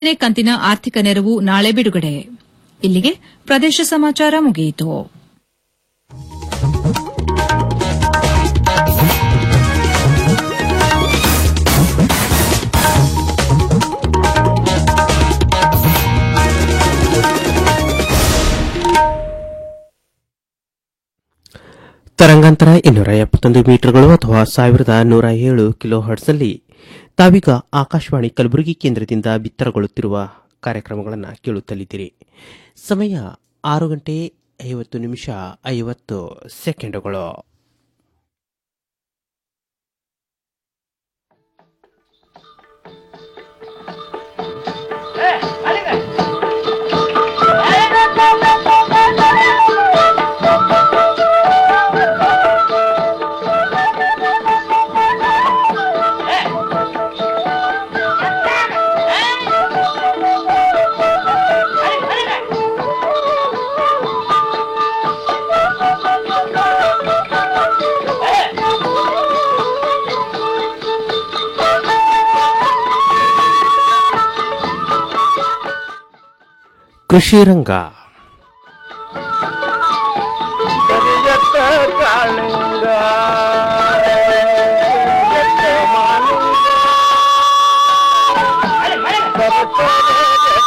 ನೇ ಕಂತಿನ ಆರ್ಥಿಕ ನೆರವು ನಾಳೆ ಬಿಡುಗಡೆ ಇಲ್ಲಿಗೆ ಪ್ರದೇಶ ಸಮಾಚಾರ ಮುಗಿಯಿತು ತರಂಗಾಂತರ ಇನ್ನೂರ ಎಪ್ಪತ್ತೊಂದು ಮೀಟರ್ಗಳು ಅಥವಾ ಸಾವಿರದ ನೂರ ಏಳು ಕಿಲೋ ಹರ್ಟ್ಸ್ನಲ್ಲಿ ತಾವೀಗ ಆಕಾಶವಾಣಿ ಕಲಬುರಗಿ ಕೇಂದ್ರದಿಂದ ಬಿತ್ತರಗೊಳ್ಳುತ್ತಿರುವ ಕಾರ್ಯಕ್ರಮಗಳನ್ನು ಕೇಳುತ್ತಲಿದ್ದೀರಿ ಸಮಯ ಆರು ಗಂಟೆ ಐವತ್ತು ನಿಮಿಷ ಐವತ್ತು ಸೆಕೆಂಡುಗಳು ಕೃಷಿ ರಂಗ ಕರಿಯತ್ತ ಕಾಳಿಂಗ ಕರಿಯತ್ತ ಮಾಲಿಂಗ ಬರುತ್ತದೆ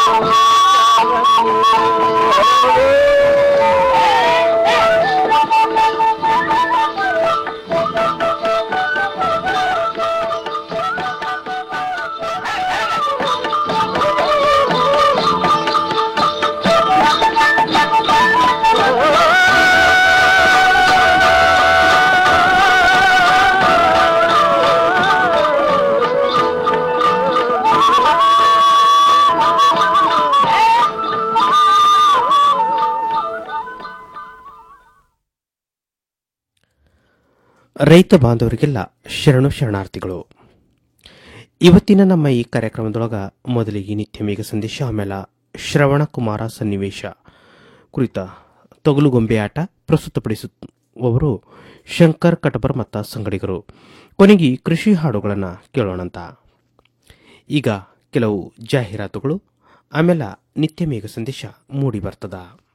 ರೈತ ಬಾಂಧವರಿಗೆಲ್ಲ ಶರಣು ಶರಣಾರ್ಥಿಗಳು ಇವತ್ತಿನ ನಮ್ಮ ಈ ಕಾರ್ಯಕ್ರಮದೊಳಗ ಮೊದಲಿಗೆ ನಿತ್ಯ ಮೇಘ ಸಂದೇಶ ಆಮೇಲೆ ಶ್ರವಣ ಕುಮಾರ ಸನ್ನಿವೇಶ ಕುರಿತ ತೊಗಲುಗೊಂಬೆ ಆಟ ಪ್ರಸ್ತುತಪಡಿಸುವವರು ಶಂಕರ್ ಕಟಬರ್ ಮತ್ತು ಸಂಗಡಿಗರು ಕೊನೆಗೆ ಕೃಷಿ ಹಾಡುಗಳನ್ನು ಕೇಳೋಣಂತ ಈಗ ಕೆಲವು ಜಾಹೀರಾತುಗಳು ಆಮೇಲೆ ನಿತ್ಯ ಮೇಘ ಸಂದೇಶ ಮೂಡಿ ಬರ್ತದ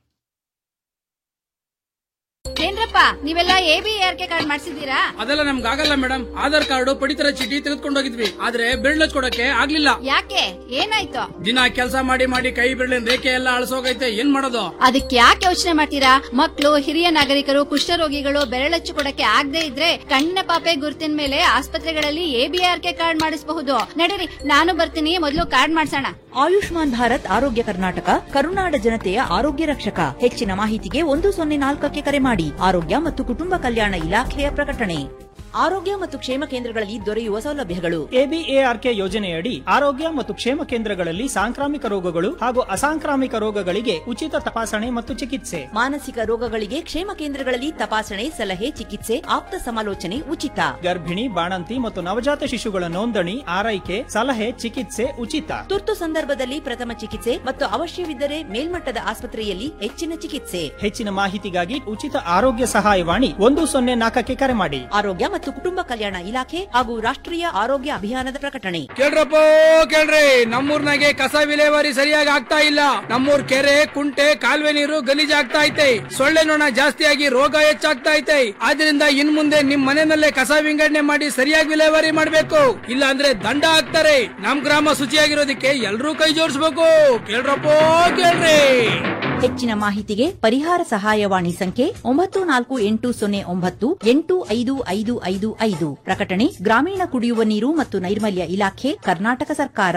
ಏನ್ರಪ್ಪ ನೀವೆಲ್ಲ A B R K card ಮಾಡ್ಸಿದ್ದೀರಾ ಅದೆಲ್ಲ ನಮ್ಗೆ ಆಗಲ್ಲ ಮೇಡಮ್ ಆಧಾರ್ ಕಾರ್ಡ್ ಪಡಿತರ ಚೀಟಿ ತೆಗೆದುಕೊಂಡು ಹೋಗಿದ್ವಿ ಆದ್ರೆ ಬೆರಳು ಕೊಡಕ್ಕೆ ಆಗ್ಲಿಲ್ಲ ಯಾಕೆ ಏನಾಯ್ತು ದಿನ ಕೆಲಸ ಮಾಡಿ ಮಾಡಿ ಕೈ ಬೆರಳಿನ ರೇಖೆ ಎಲ್ಲ ಅಳಸೋಗೈತೆ ಏನ್ ಮಾಡೋದು ಅದಕ್ಕೆ ಯಾಕೆ ಯೋಚನೆ ಮಾಡ್ತೀರಾ ಮಕ್ಕಳು ಹಿರಿಯ ನಾಗರಿಕರು ಕುಷ್ಠರೋಗಿಗಳು ಬೆರಳಚ್ಚು ಕೊಡಕ್ಕೆ ಆಗದೆ ಇದ್ರೆ ಕಣ್ಣ ಪಾಪೆ ಗುರುತಿನ ಮೇಲೆ ಆಸ್ಪತ್ರೆಗಳಲ್ಲಿ A B R K card ಮಾಡಿಸಬಹುದು ನಡೀರಿ ನಾನು ಬರ್ತೀನಿ ಮೊದಲು ಕಾರ್ಡ್ ಮಾಡ್ಸೋಣ ಆಯುಷ್ಮಾನ್ ಭಾರತ್ ಆರೋಗ್ಯ ಕರ್ನಾಟಕ ಕರುನಾಡ ಜನತೆಯ ಆರೋಗ್ಯ ರಕ್ಷಕ ಹೆಚ್ಚಿನ ಮಾಹಿತಿಗೆ ಒಂದು ಸೊನ್ನೆ ನಾಲ್ಕಕ್ಕೆ ಕರೆ ಮಾಡಿ ಆರೋಗ್ಯ ಮತ್ತು ಕುಟುಂಬ ಕಲ್ಯಾಣ ಇಲಾಖೆಯ ಪ್ರಕಟಣೆ ಆರೋಗ್ಯ ಮತ್ತು ಕ್ಷೇಮ ಕೇಂದ್ರಗಳಲ್ಲಿ ದೊರೆಯುವ ಸೌಲಭ್ಯಗಳು ಎಬಿಎಆರ್ಕೆ ಯೋಜನೆಯಡಿ ಆರೋಗ್ಯ ಮತ್ತು ಕ್ಷೇಮ ಕೇಂದ್ರಗಳಲ್ಲಿ ಸಾಂಕ್ರಾಮಿಕ ರೋಗಗಳು ಹಾಗೂ ಅಸಾಂಕ್ರಾಮಿಕ ರೋಗಗಳಿಗೆ ಉಚಿತ ತಪಾಸಣೆ ಮತ್ತು ಚಿಕಿತ್ಸೆ ಮಾನಸಿಕ ರೋಗಗಳಿಗೆ ಕ್ಷೇಮ ಕೇಂದ್ರಗಳಲ್ಲಿ ತಪಾಸಣೆ ಸಲಹೆ ಚಿಕಿತ್ಸೆ ಆಪ್ತ ಸಮಾಲೋಚನೆ ಉಚಿತ ಗರ್ಭಿಣಿ ಬಾಣಂತಿ ಮತ್ತು ನವಜಾತ ಶಿಶುಗಳ ನೋಂದಣಿ ಆರೈಕೆ ಸಲಹೆ ಚಿಕಿತ್ಸೆ ಉಚಿತ ತುರ್ತು ಸಂದರ್ಭದಲ್ಲಿ ಪ್ರಥಮ ಚಿಕಿತ್ಸೆ ಮತ್ತು ಅವಶ್ಯವಿದ್ದರೆ ಮೇಲ್ಮಟ್ಟದ ಆಸ್ಪತ್ರೆಯಲ್ಲಿ ಹೆಚ್ಚಿನ ಚಿಕಿತ್ಸೆ ಹೆಚ್ಚಿನ ಮಾಹಿತಿಗಾಗಿ ಉಚಿತ ಆರೋಗ್ಯ ಸಹಾಯವಾಣಿ ಒಂದು ಸೊನ್ನೆ ನಾಲ್ಕಕ್ಕೆ ಕರೆ ಮಾಡಿ ಆರೋಗ್ಯ ಮತ್ತು ಕುಟುಂಬ ಕಲ್ಯಾಣ ಇಲಾಖೆ ಹಾಗೂ ರಾಷ್ಟ್ರೀಯ ಆರೋಗ್ಯ ಅಭಿಯಾನದ ಪ್ರಕಟಣೆ ಕೇಳ್ರಪ್ಪ ಕೇಳ್ರಿ ನಮ್ಮೂರ್ನಾಗೆ ಕಸ ವಿಲೇವಾರಿ ಸರಿಯಾಗಿ ಆಗ್ತಾ ಇಲ್ಲ ನಮ್ಮೂರ್ ಕೆರೆ ಕುಂಟೆ ಕಾಲುವೆ ನೀರು ಗಲೀಜಾಗ್ತಾ ಐತೆ ಸೊಳ್ಳೆ ನೊಣ ಜಾಸ್ತಿಯಾಗಿ ರೋಗ ಹೆಚ್ಚಾಗ್ತಾ ಐತೆ ಆದ್ರಿಂದ ಇನ್ ಮುಂದೆ ನಿಮ್ ಮನೆಯಲ್ಲೇ ಕಸ ವಿಂಗಡಣೆ ಮಾಡಿ ಸರಿಯಾಗಿ ವಿಲೇವಾರಿ ಮಾಡ್ಬೇಕು ಇಲ್ಲ ಅಂದ್ರೆ ದಂಡ ಹಾಕ್ತಾರೆ ನಮ್ ಗ್ರಾಮ ಶುಚಿಯಾಗಿರೋದಕ್ಕೆ ಎಲ್ರೂ ಕೈ ಜೋಡಿಸ್ಬೇಕು ಕೇಳ್ರಪ್ಪ ಕೇಳ್ರಿ ಹೆಚ್ಚಿನ ಮಾಹಿತಿಗೆ ಪರಿಹಾರ ಸಹಾಯವಾಣಿ ಸಂಖ್ಯೆ ಒಂಬತ್ತು ನಾಲ್ಕು ಎಂಟು ಸೊನ್ನೆ ಒಂಬತ್ತು ಎಂಟು ಐದು ಐದು ಐದು ಐದು ಪ್ರಕಟಣೆ ಗ್ರಾಮೀಣ ಕುಡಿಯುವ ನೀರು ಮತ್ತು ನೈರ್ಮಲ್ಯ ಇಲಾಖೆ ಕರ್ನಾಟಕ ಸರ್ಕಾರ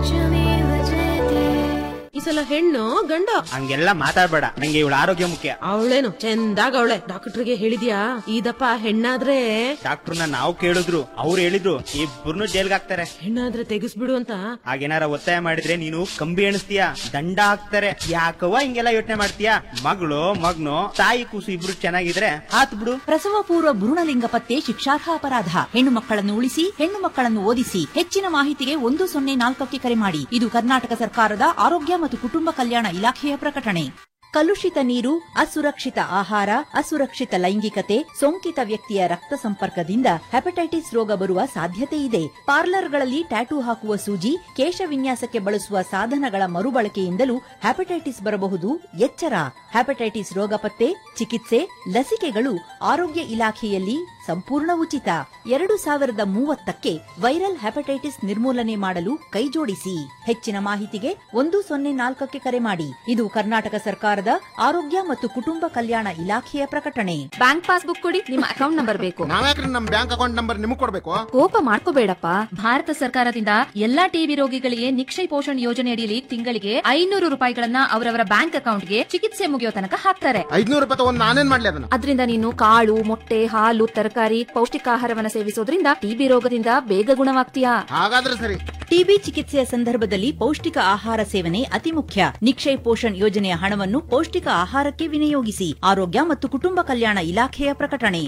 ಈ ಸಲ ಹೆಣ್ಣು ಗಂಡು ಹಂಗೆಲ್ಲ ಮಾತಾಡ್ಬೇಡ ನಂಗೆ ಇವಳ ಆರೋಗ್ಯ ಮುಖ್ಯ ಅವಳೇನು ಚಂದಾಗ ಅವಳೆ ಡಾಕ್ಟರ್ಗೆ ಹೇಳಿದ್ಯಾ ಇದಪ್ಪ ಹೆಣ್ಣಾದ್ರೆ ಡಾಕ್ಟರ್ನ ನಾವು ಕೇಳಿದ್ರು ಅವ್ರು ಹೇಳಿದ್ರು ಇಬ್ಬರನ್ನು ಜೈಲ್ಗೆ ಹಾಕ್ತಾರೆ ಹೆಣ್ಣಾದ್ರೆ ತೆಗಿಸ್ಬಿಡು ಅಂತ ಹಾಗೇನಾರ ಒತ್ತಾಯ ಮಾಡಿದ್ರೆ ನೀನು ಕಂಬಿ ಎಣಿಸ್ತೀಯ ದಂಡ ಹಾಕ್ತಾರೆ ಯಾಕವ್ವ ಹಿಂಗೆಲ್ಲ ಯೋಚನೆ ಮಾಡ್ತೀಯ ಮಗಳು ಮಗ್ನು ತಾಯಿ ಕೂಸು ಇಬ್ರು ಚೆನ್ನಾಗಿದ್ರೆ ಆತ್ ಬಿಡು ಪ್ರಸವ ಪೂರ್ವ ಭ್ರೂಣಲಿಂಗ ಪತ್ತೆ ಶಿಕ್ಷಾರ್ಹ ಅಪರಾಧ ಹೆಣ್ಣು ಮಕ್ಕಳನ್ನು ಉಳಿಸಿ ಹೆಣ್ಣು ಮಕ್ಕಳನ್ನು ಓದಿಸಿ ಹೆಚ್ಚಿನ ಮಾಹಿತಿಗೆ ಒಂದು ಸೊನ್ನೆ ನಾಲ್ಕಕ್ಕೆ ಕರೆ ಮಾಡಿ ಇದು ಕರ್ನಾಟಕ ಸರ್ಕಾರದ ಆರೋಗ್ಯ ಮತ್ತು ಕುಟುಂಬ ಕಲ್ಯಾಣ ಇಲಾಖೆಯ ಪ್ರಕಟಣೆ ಕಲುಷಿತ ನೀರು ಅಸುರಕ್ಷಿತ ಆಹಾರ ಅಸುರಕ್ಷಿತ ಲೈಂಗಿಕತೆ ಸೋಂಕಿತ ವ್ಯಕ್ತಿಯ ರಕ್ತ ಸಂಪರ್ಕದಿಂದ ಹೆಪಟೈಟಿಸ್ ರೋಗ ಬರುವ ಸಾಧ್ಯತೆ ಇದೆ ಪಾರ್ಲರ್ಗಳಲ್ಲಿ ಟ್ಯಾಟೂ ಹಾಕುವ ಸೂಜಿ ಕೇಶ ವಿನ್ಯಾಸಕ್ಕೆ ಬಳಸುವ ಸಾಧನಗಳ ಮರುಬಳಕೆಯಿಂದಲೂ ಹೆಪಟೈಟಿಸ್ ಬರಬಹುದು ಎಚ್ಚರ ಹೆಪಟೈಟಿಸ್ ರೋಗ ಪತ್ತೆ ಚಿಕಿತ್ಸೆ ಲಸಿಕೆಗಳು ಆರೋಗ್ಯ ಇಲಾಖೆಯಲ್ಲಿ ಸಂಪೂರ್ಣ ಉಚಿತ ಎರಡು ಸಾವಿರದ ಮೂವತ್ತಕ್ಕೆ ವೈರಲ್ ಹೆಪಟೈಟಿಸ್ ನಿರ್ಮೂಲನೆ ಮಾಡಲು ಕೈಜೋಡಿಸಿ ಹೆಚ್ಚಿನ ಮಾಹಿತಿಗೆ ಒಂದು ಸೊನ್ನೆ ನಾಲ್ಕಕ್ಕೆ ಕರೆ ಮಾಡಿ ಇದು ಕರ್ನಾಟಕ ಸರ್ಕಾರದ ಆರೋಗ್ಯ ಮತ್ತು ಕುಟುಂಬ ಕಲ್ಯಾಣ ಇಲಾಖೆಯ ಪ್ರಕಟಣೆ ಬ್ಯಾಂಕ್ ಪಾಸ್ಬುಕ್ ಕೊಡಿ ನಿಮ್ಮ ಅಕೌಂಟ್ ನಂಬರ್ ಬೇಕು ನಾವ್ಯಾಕ್ರಿ ನಮ್ ಬ್ಯಾಂಕ್ ಅಕೌಂಟ್ ನಂಬರ್ ನಿಮಗ್ ಕೊಡ್ಬೇಕು ಕೋಪ ಮಾಡ್ಕೋಬೇಡಪ್ಪ ಭಾರತ ಸರ್ಕಾರದಿಂದ ಎಲ್ಲಾ ಟಿಬಿ ರೋಗಿಗಳಿಗೆ ನಿಕ್ಷಯ ಪೋಷಣ್ ಯೋಜನೆ ಅಡಿಯಲ್ಲಿ ತಿಂಗಳಿಗೆ ಐನೂರು ರೂಪಾಯಿಗಳನ್ನ ಅವರವರ ಬ್ಯಾಂಕ್ ಅಕೌಂಟ್ಗೆ ಚಿಕಿತ್ಸೆ ಮುಗಿಯೋ ತನಕ ಹಾಕ್ತಾರೆ ಐದ್ನೂರು ರೂಪಾಯಿ ತಗೊಂಡ್ ನಾನೇನ್ ಮಾಡ್ಲಿ ಅದನ್ನ ಅದರಿಂದ ನೀನು ಕಾಳು ಮೊಟ್ಟೆ ಹಾಲು ತರಕಾರಿ ಪೌಷ್ಟಿಕಾಹಾರವನ್ನ ಸೇವಿಸೋದ್ರಿಂದ ಟಿಬಿ ರೋಗದಿಂದ ಬೇಗ ಗುಣವಾಗ್ತೀಯಾ ಹಾಗಾದ್ರೆ ಸರಿ ಟಿಬಿ ಚಿಕಿತ್ಸೆಯ ಸಂದರ್ಭದಲ್ಲಿ ಪೌಷ್ಟಿಕ ಆಹಾರ ಸೇವನೆ ಅತಿ ಮುಖ್ಯ ನಿಕ್ಷಯ್ ಪೋಷಣ್ ಯೋಜನೆಯ ಹಣವನ್ನು ಪೌಷ್ಟಿಕ ಆಹಾರಕ್ಕೆ ವಿನಿಯೋಗಿಸಿ ಆರೋಗ್ಯ ಮತ್ತು ಕುಟುಂಬ ಕಲ್ಯಾಣ ಇಲಾಖೆಯ ಪ್ರಕಟಣೆ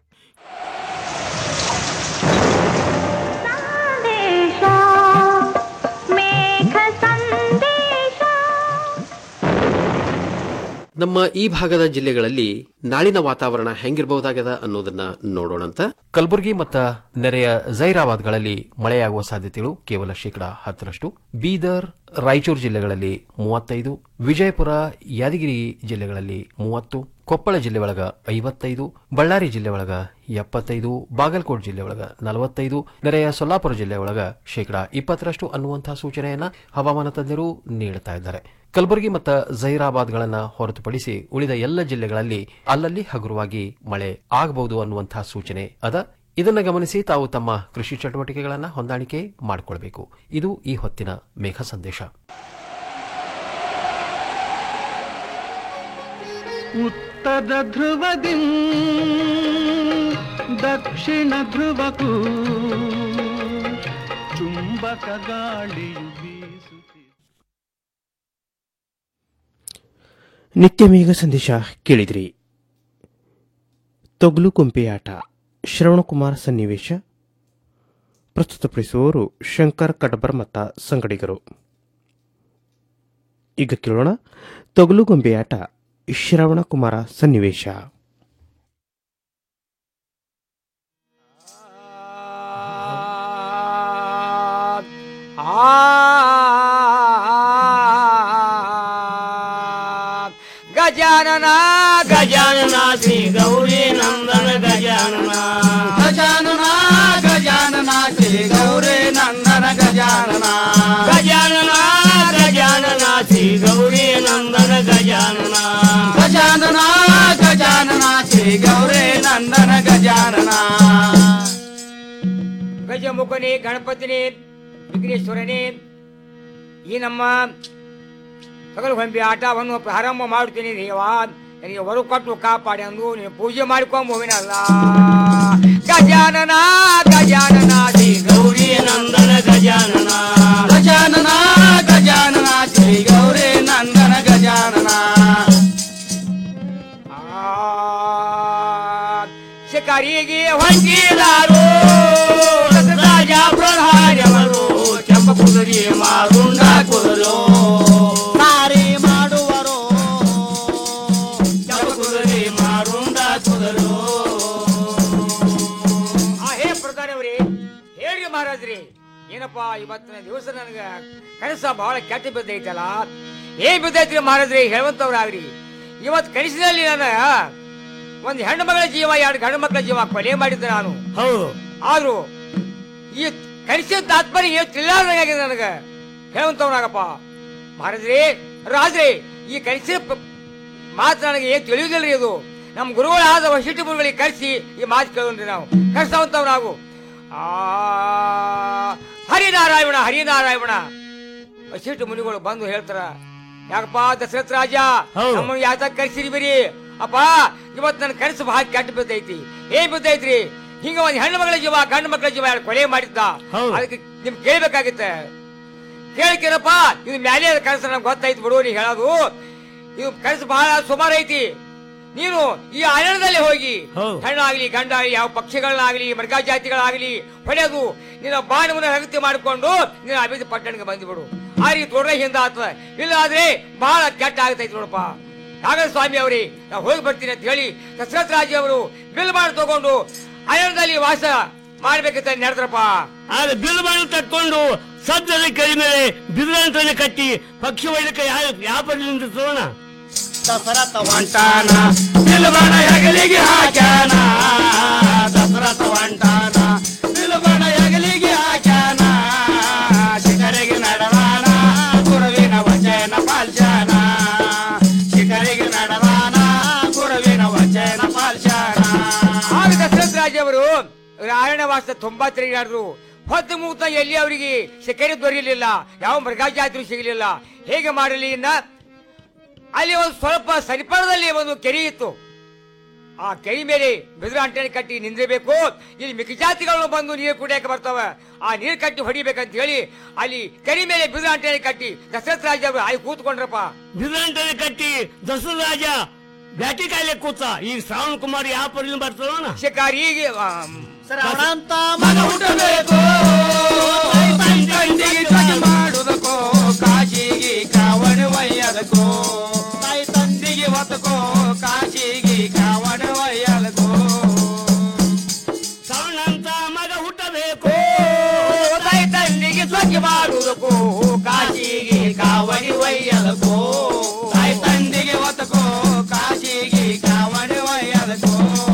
ನಮ್ಮ ಈ ಭಾಗದ ಜಿಲ್ಲೆಗಳಲ್ಲಿ ನಾಳಿನ ವಾತಾವರಣ ಹೆಂಗಿರಬಹುದಾಗದ ಅನ್ನೋದನ್ನ ನೋಡೋಣಂತ ಕಲಬುರಗಿ ಮತ್ತ ನೆರೆಯ ಜೈರಾಬಾದ್ಗಳಲ್ಲಿ ಮಳೆಯಾಗುವ ಸಾಧ್ಯತೆಗಳು ಕೇವಲ ಶೇಕಡಾ ಹತ್ತರಷ್ಟು ಬೀದರ್ ರಾಯಚೂರು ಜಿಲ್ಲೆಗಳಲ್ಲಿ ಮೂವತ್ತೈದು ವಿಜಯಪುರ ಯಾದಗಿರಿ ಜಿಲ್ಲೆಗಳಲ್ಲಿ ಮೂವತ್ತು ಕೊಪ್ಪಳ ಜಿಲ್ಲೆ ಒಳಗ ಐವತ್ತೈದು ಬಳ್ಳಾರಿ ಜಿಲ್ಲೆ ಒಳಗ ಎಪ್ಪತ್ತೈದು ಬಾಗಲಕೋಟ್ ಜಿಲ್ಲೆ ಒಳಗ ನಲವತ್ತೈದು ನೆರೆಯ ಸೊಲ್ಲಾಪುರ ಜಿಲ್ಲೆ ಒಳಗ ಶೇಕಡಾ ಇಪ್ಪತ್ತರಷ್ಟು ಅನ್ನುವಂತಹ ಸೂಚನೆಯನ್ನ ಹವಾಮಾನ ತಜ್ಞರು ನೀಡುತ್ತಾ ಇದ್ದಾರೆ ಕಲಬುರಗಿ ಮತ್ತು ಜೈರಾಬಾದ್ಗಳನ್ನ ಹೊರತುಪಡಿಸಿ ಉಳಿದ ಎಲ್ಲ ಜಿಲ್ಲೆಗಳಲ್ಲಿ ಅಲ್ಲಲ್ಲಿ ಹಗುರವಾಗಿ ಮಳೆ ಆಗಬಹುದು ಅನ್ನುವಂತಹ ಸೂಚನೆ ಅದ ಇದನ್ನ ಗಮನಿಸಿ ತಾವು ತಮ್ಮ ಕೃಷಿ ಚಟುವಟಿಕೆಗಳನ್ನ ಹೊಂದಾಣಿಕೆ ಮಾಡಿಕೊಳ್ಬೇಕು ಇದು ಈ ಹೊತ್ತಿನ ಮೇಘ ಸಂದೇಶ ಉತ್ತರ ಧ್ರುವದಿ ದಕ್ಷಿಣ ಧ್ರುವಕ್ಕೂ ಚುಂಬಕ ಗಾಳಿಯು ಬೀಸುತ್ತಿದೆ ನಿತ್ಯ ಮೇಘ ಸಂದೇಶ ಕೇಳಿದ್ರಿ ತೊಗ್ಲು ಕುಂಪೆಯಾಟ ಶ್ರವಣಕುಮಾರ್ ಸನ್ನಿವೇಶ ಪ್ರಸ್ತುತಪಡಿಸುವವರು ಶಂಕರ್ ಕಡಬರ್ ಮತ್ತ ಸಂಗಡಿಗರು ಈಗ ಕೇಳೋಣ ತೊಗಲು ಗೊಂಬೆಯಾಟ ಶ್ರವಣಕುಮಾರ ಸನ್ನಿವೇಶ ಗಜಾನನ ಗಜಾನನ ಶ್ರೀ ಗೌರಿ ನಂದನ ಗಜಾನನ ಗಜಾನನ ಗಜಾನನ ಶ್ರೀ ಗೌರಿ ನಂದನ ಗಜಾನನ ಗಜಾನನ ಗಜಾನನ ಶ್ರೀ ಗೌರಿ ನಂದನ ಗಜಾನನ ಗಜಾನನ ಗಜಾನನ ಶ್ರೀ ಗೌರಿ ನಂದನ ಗಜಾನನ ಗಜಮುಖನೇ ಗಣಪತಿನೇ ವಿಘ್ನೇಶ್ವರನೇ ಈ ನಮ್ಮ ಸಗಲ ಹೊಂಬಿ ಆಟವನ್ನು ಪ್ರಾರಂಭ ಮಾಡುತ್ತೀನಿ ದೇವ ನನಗೆ ಹೊರ ಕೊಟ್ಟು ಕಾಪಾಡಿ ಅಂದು ನೀನು ಪೂಜೆ ಮಾಡಿಕೊಂಡು ಹೋಗಿನಲ್ಲ ಗಜಾನನ ಗಜಾನನ ಶ್ರೀ ಗೌರಿ ನಂದನ ಗಜಾನನ ಗಜಾನನ ಗಜಾನನ ಶ್ರೀ ಗೌರಿ ನಂದನ ಗಜಾನನ ಆ, ಶಿಕಾರಿಗೆ ಹೊಂದಿದಾರು ರಾಜ ಪ್ರಧಾನವರು ಕೆಂಪ ಕುದುರೆ ಮಾರುಂಡ ಕುದುರು ಸಾರಿ ಮಾಡುವರು ಕೆಂಪ ಕುದುರೆ ಮಾರುಂಡ ಕುದುರು ಆ ಹೇ ಪ್ರಧಾನವರೇ ಹೇಳಿ ಮಹಾರಾಜ್ರಿ ಏನಪ್ಪಾ ಇವತ್ತಿನ ದಿವಸ ನನಗ ಕನಸ ಬಹಳ ಕೆಟ್ಟ ಬಿದ್ದೈತಲ್ಲ ಏನ್ ಬಿದ್ದೈತ್ರಿ ಮಹಾರಾಜ್ರಿ ಹೇಳುವಂತವ್ರಾಗ್ರಿ ಇವತ್ ಕನಸಿನಲ್ಲಿ ನಾನು ಒಂದ್ ಹೆಣ್ಣು ಮಗಳ ಜೀವ ಎರಡು ಗಂಡು ಮಕ್ಕಳ ಜೀವ ಕೊಲೆ ಮಾಡಿದ್ದೆ ನಾನು ಹೌದು ಆದ್ರೂ ಈ ಕನಸಿನ ತಾತ್ಪರ್ಯ ಏನು ತಿಳಿಲಾರ್ದಾಗಿದೆ ನನಗ ಹೇಳುವಂತವ್ರಾಗಪ್ಪ ಮಹಾರಾಜ್ರಿ ರಾಜ್ರಿ ಈ ಕನಸಿನ ಪ- ಮಾತು ನನಗೆ ಏನ್ ತಿಳಿಯುವುದಿಲ್ರಿ ಇದು ನಮ್ಮ ಗುರುಗಳಾದ ವಶಿಷ್ಠ ಗುರುಗಳಿಗೆ ಕರೆಸಿ ಈ ಮಾತು ಕೇಳೋಣ್ರಿ ನಾವು ಕರ್ಸವಂತವ್ ನಾವು ಆ ಹರಿನಾರಾಯಣ ಹರಿನಾರಾಯಣ ವಶಿಷ್ಠ ಮುನಿಗಳು ಬಂದು ಹೇಳ್ತಾರ ಯಾಕಪ್ಪ ದಶರಥ ರಾಜ ನಮ್ಮನ್ನು ಯಾತ ಕರ್ಸಿರಿ ಬಿರಿ ಅಪ್ಪ ಇವತ್ ನನ್ನ ಕನಸು ಬಹಳ ಕೆಟ್ಟ ಬಿದ್ದೈತಿ ಏನ್ ಬಿದ್ದೈತ್ರಿ ಹಿಂಗ ಒಂದ್ ಹೆಣ್ಣು ಮಗಳ ಜೀವ ಗಂಡು ಮಕ್ಕಳ ಜೀವ ಎರಡು ಕೊಲೆ ಮಾಡಿದ್ದ ಅದಕ್ಕೆ ನಿಮ್ ಕೇಳ್ಬೇಕಾಗಿತ್ತೆ ಕೇಳ್ಕೇನಪ್ಪ ಇದು ಮ್ಯಾಲೆ ಕನಸು ನಮ್ಗೆ ಗೊತ್ತಾಯ್ತು ಬಿಡು ನೀ ಹೇಳೋದು ಇದು ಕನಸು ಬಹಳ ಸುಮಾರು ಐತಿ ನೀನು ಈ ಅರಣ್ಯದಲ್ಲಿ ಹೋಗಿ ಹೆಣ್ಣಾಗ್ಲಿ ಗಂಡಾಗ್ಲಿ ಯಾವ ಪಕ್ಷಿಗಳನ್ನಾಗ್ಲಿ ಮೃಗ ಜಾತಿಗಳಾಗ್ಲಿ ಹೊಡೆಯೋದು ನಿನ್ನ ಬಾಣವನ್ನು ಹಗತಿ ಮಾಡಿಕೊಂಡು ನಿನ್ನ ಅಭಿವೃದ್ಧಿ ಪಟ್ಟಣಕ್ಕೆ ಬಂದ್ಬಿಡು ಆ ರೀತಿ ದೊಡ್ಡ ಹಿಂದ ಆತದ ಇಲ್ಲ ಆದ್ರೆ ಬಹಳ ಕೆಟ್ಟ ಆಗ್ತೈತಿ ನೋಡಪ್ಪ ನಾಗರ ಸ್ವಾಮಿ ಅವರೇ ನಾವು ಹೋಗಿ ಬರ್ತೀನಿ ಅಂತ ಹೇಳಿ ದಶರಥ ರಾಜ ಅವರು ಬಿಲ್ ಮಾಡಿ ತಗೊಂಡು ಅರಣ್ಯದಲ್ಲಿ ವಾಸ ಮಾಡ್ಬೇಕಂತ ನಡೆದ್ರಪ್ಪ ಆದ್ರೆ ಬಿಲ್ ಮಾಡಿ ತಕ್ಕೊಂಡು ಸದ್ಯದ ಕೈ ಮೇಲೆ ಬಿರುದಂತನೆ ಕಟ್ಟಿ ಪಕ್ಷಿ ಒಯ್ದಕ್ಕೆ ಯಾವ ವ್ಯಾಪಾರದಿಂದ ತೋಣ ದಸರಥ ಹೊಂಟಾನ ನಿಲ್ಬಣ ಹೆಗಲಿಗೆ ಹಾಕ್ಯಾನ ದಸರಥ ಹೊಂಟಾನ ನಿಲ್ಬಣ ಹೆಗಲಿಗೆ ಹಾಕ್ಯಾನ ಶಿಖರಿಗೆ ನಡೆದಾನ ಗುರುವಿನ ವಚನ ಪಾಲ್ಸಾನ ಶಿಖರಿಗೆ ನಡೆದಾನ ಗುರುವಿನ ವಚನ ಪಾಲ್ಸಾನ ಆಗ ದಶರಥ ರಾಜ ಅವರು ಅರಣ್ಯವಾಸ ತುಂಬಾ ತಿರುಗಾಡಿದ್ರು ಹೊತ್ತು ಮುಗ್ತ ಎಲ್ಲಿ ಅವರಿಗೆ ಶಿಖರಿ ದೊರೆಯಲಿಲ್ಲ ಯಾವ ಮೃಗ ಜಾತ್ರೆ ಸಿಗಲಿಲ್ಲ ಹೇಗೆ ಮಾಡಲಿ ಇನ್ನ ಅಲ್ಲಿ ಒಂದು ಸ್ವಲ್ಪ ಸರಿಪಡದಲ್ಲಿ ಒಂದು ಕೆರೆ ಇತ್ತು ಆ ಕೆರೆ ಮೇಲೆ ಬಿದಿರ ಅಂಟನೆ ಕಟ್ಟಿ ನಿಂದಿರಬೇಕು ಇಲ್ಲಿ ಮಿಕ್ಕ ಜಾತಿಗಳು ಬಂದು ನೀರು ಕುಡಿಯಕ್ಕೆ ಬರ್ತಾವ ಆ ನೀರು ಕಟ್ಟಿ ಹೊಡಿಬೇಕಂತ ಹೇಳಿ ಅಲ್ಲಿ ಕೆರೆ ಮೇಲೆ ಬಿದಿರ ಅಂಟನೆ ಕಟ್ಟಿ ದಶರಥ ರಾಜ ಅವರು ಅಲ್ಲಿ ಕೂತ್ಕೊಂಡ್ರಪ್ಪ ಬಿರುದಂತನೆ ಕಟ್ಟಿ ದಸರ ರಾಜ ಬ್ಯಾಟಿ ಕಾಯಿಲೆ ಕೂತ ಈಗ ಶ್ರಾವಣ ಕುಮಾರ್ ವ್ಯಾಪಾರದಿಂದ ಬರ್ತಾರೋಣ ಶಿಕಾರಿಗೆ ಶ್ರವಣಂತ ಮಗ ಹುಟ್ಟಬೇಕು ತಂದೆಗೆ ಜಗ ಮಾಡುವುದಕ್ಕೋ ಕಾಶಿಗೆ ಕಾವಣ ಒಯ್ಯದಕ್ಕೋ ತಾಯಿ ತಂದೆಗೆ ಒತ್ತಕೋ ಕಾಶಿಗೆ ಕಾವಣ ಒಯ್ಯದಕ್ಕೋ ಶ್ರವಣಂತ ಮಗ ಹುಟ್ಟಬೇಕು ತಾಯಿ ತಂದೆಗೆ ಸ್ವಚ್ಛ ಮಾಡುವುದಕ್ಕೂ ಕಾಶಿಗೆ ಕಾವಣಿ ಒಯ್ಯದಕ್ಕೋ ತಾಯಿ ತಂದೆಗೆ ಒತ್ತಕೋ ಕಾಶಿಗೆ ಕಾವಣ ಒಯ್ಯದಕ್ಕೋ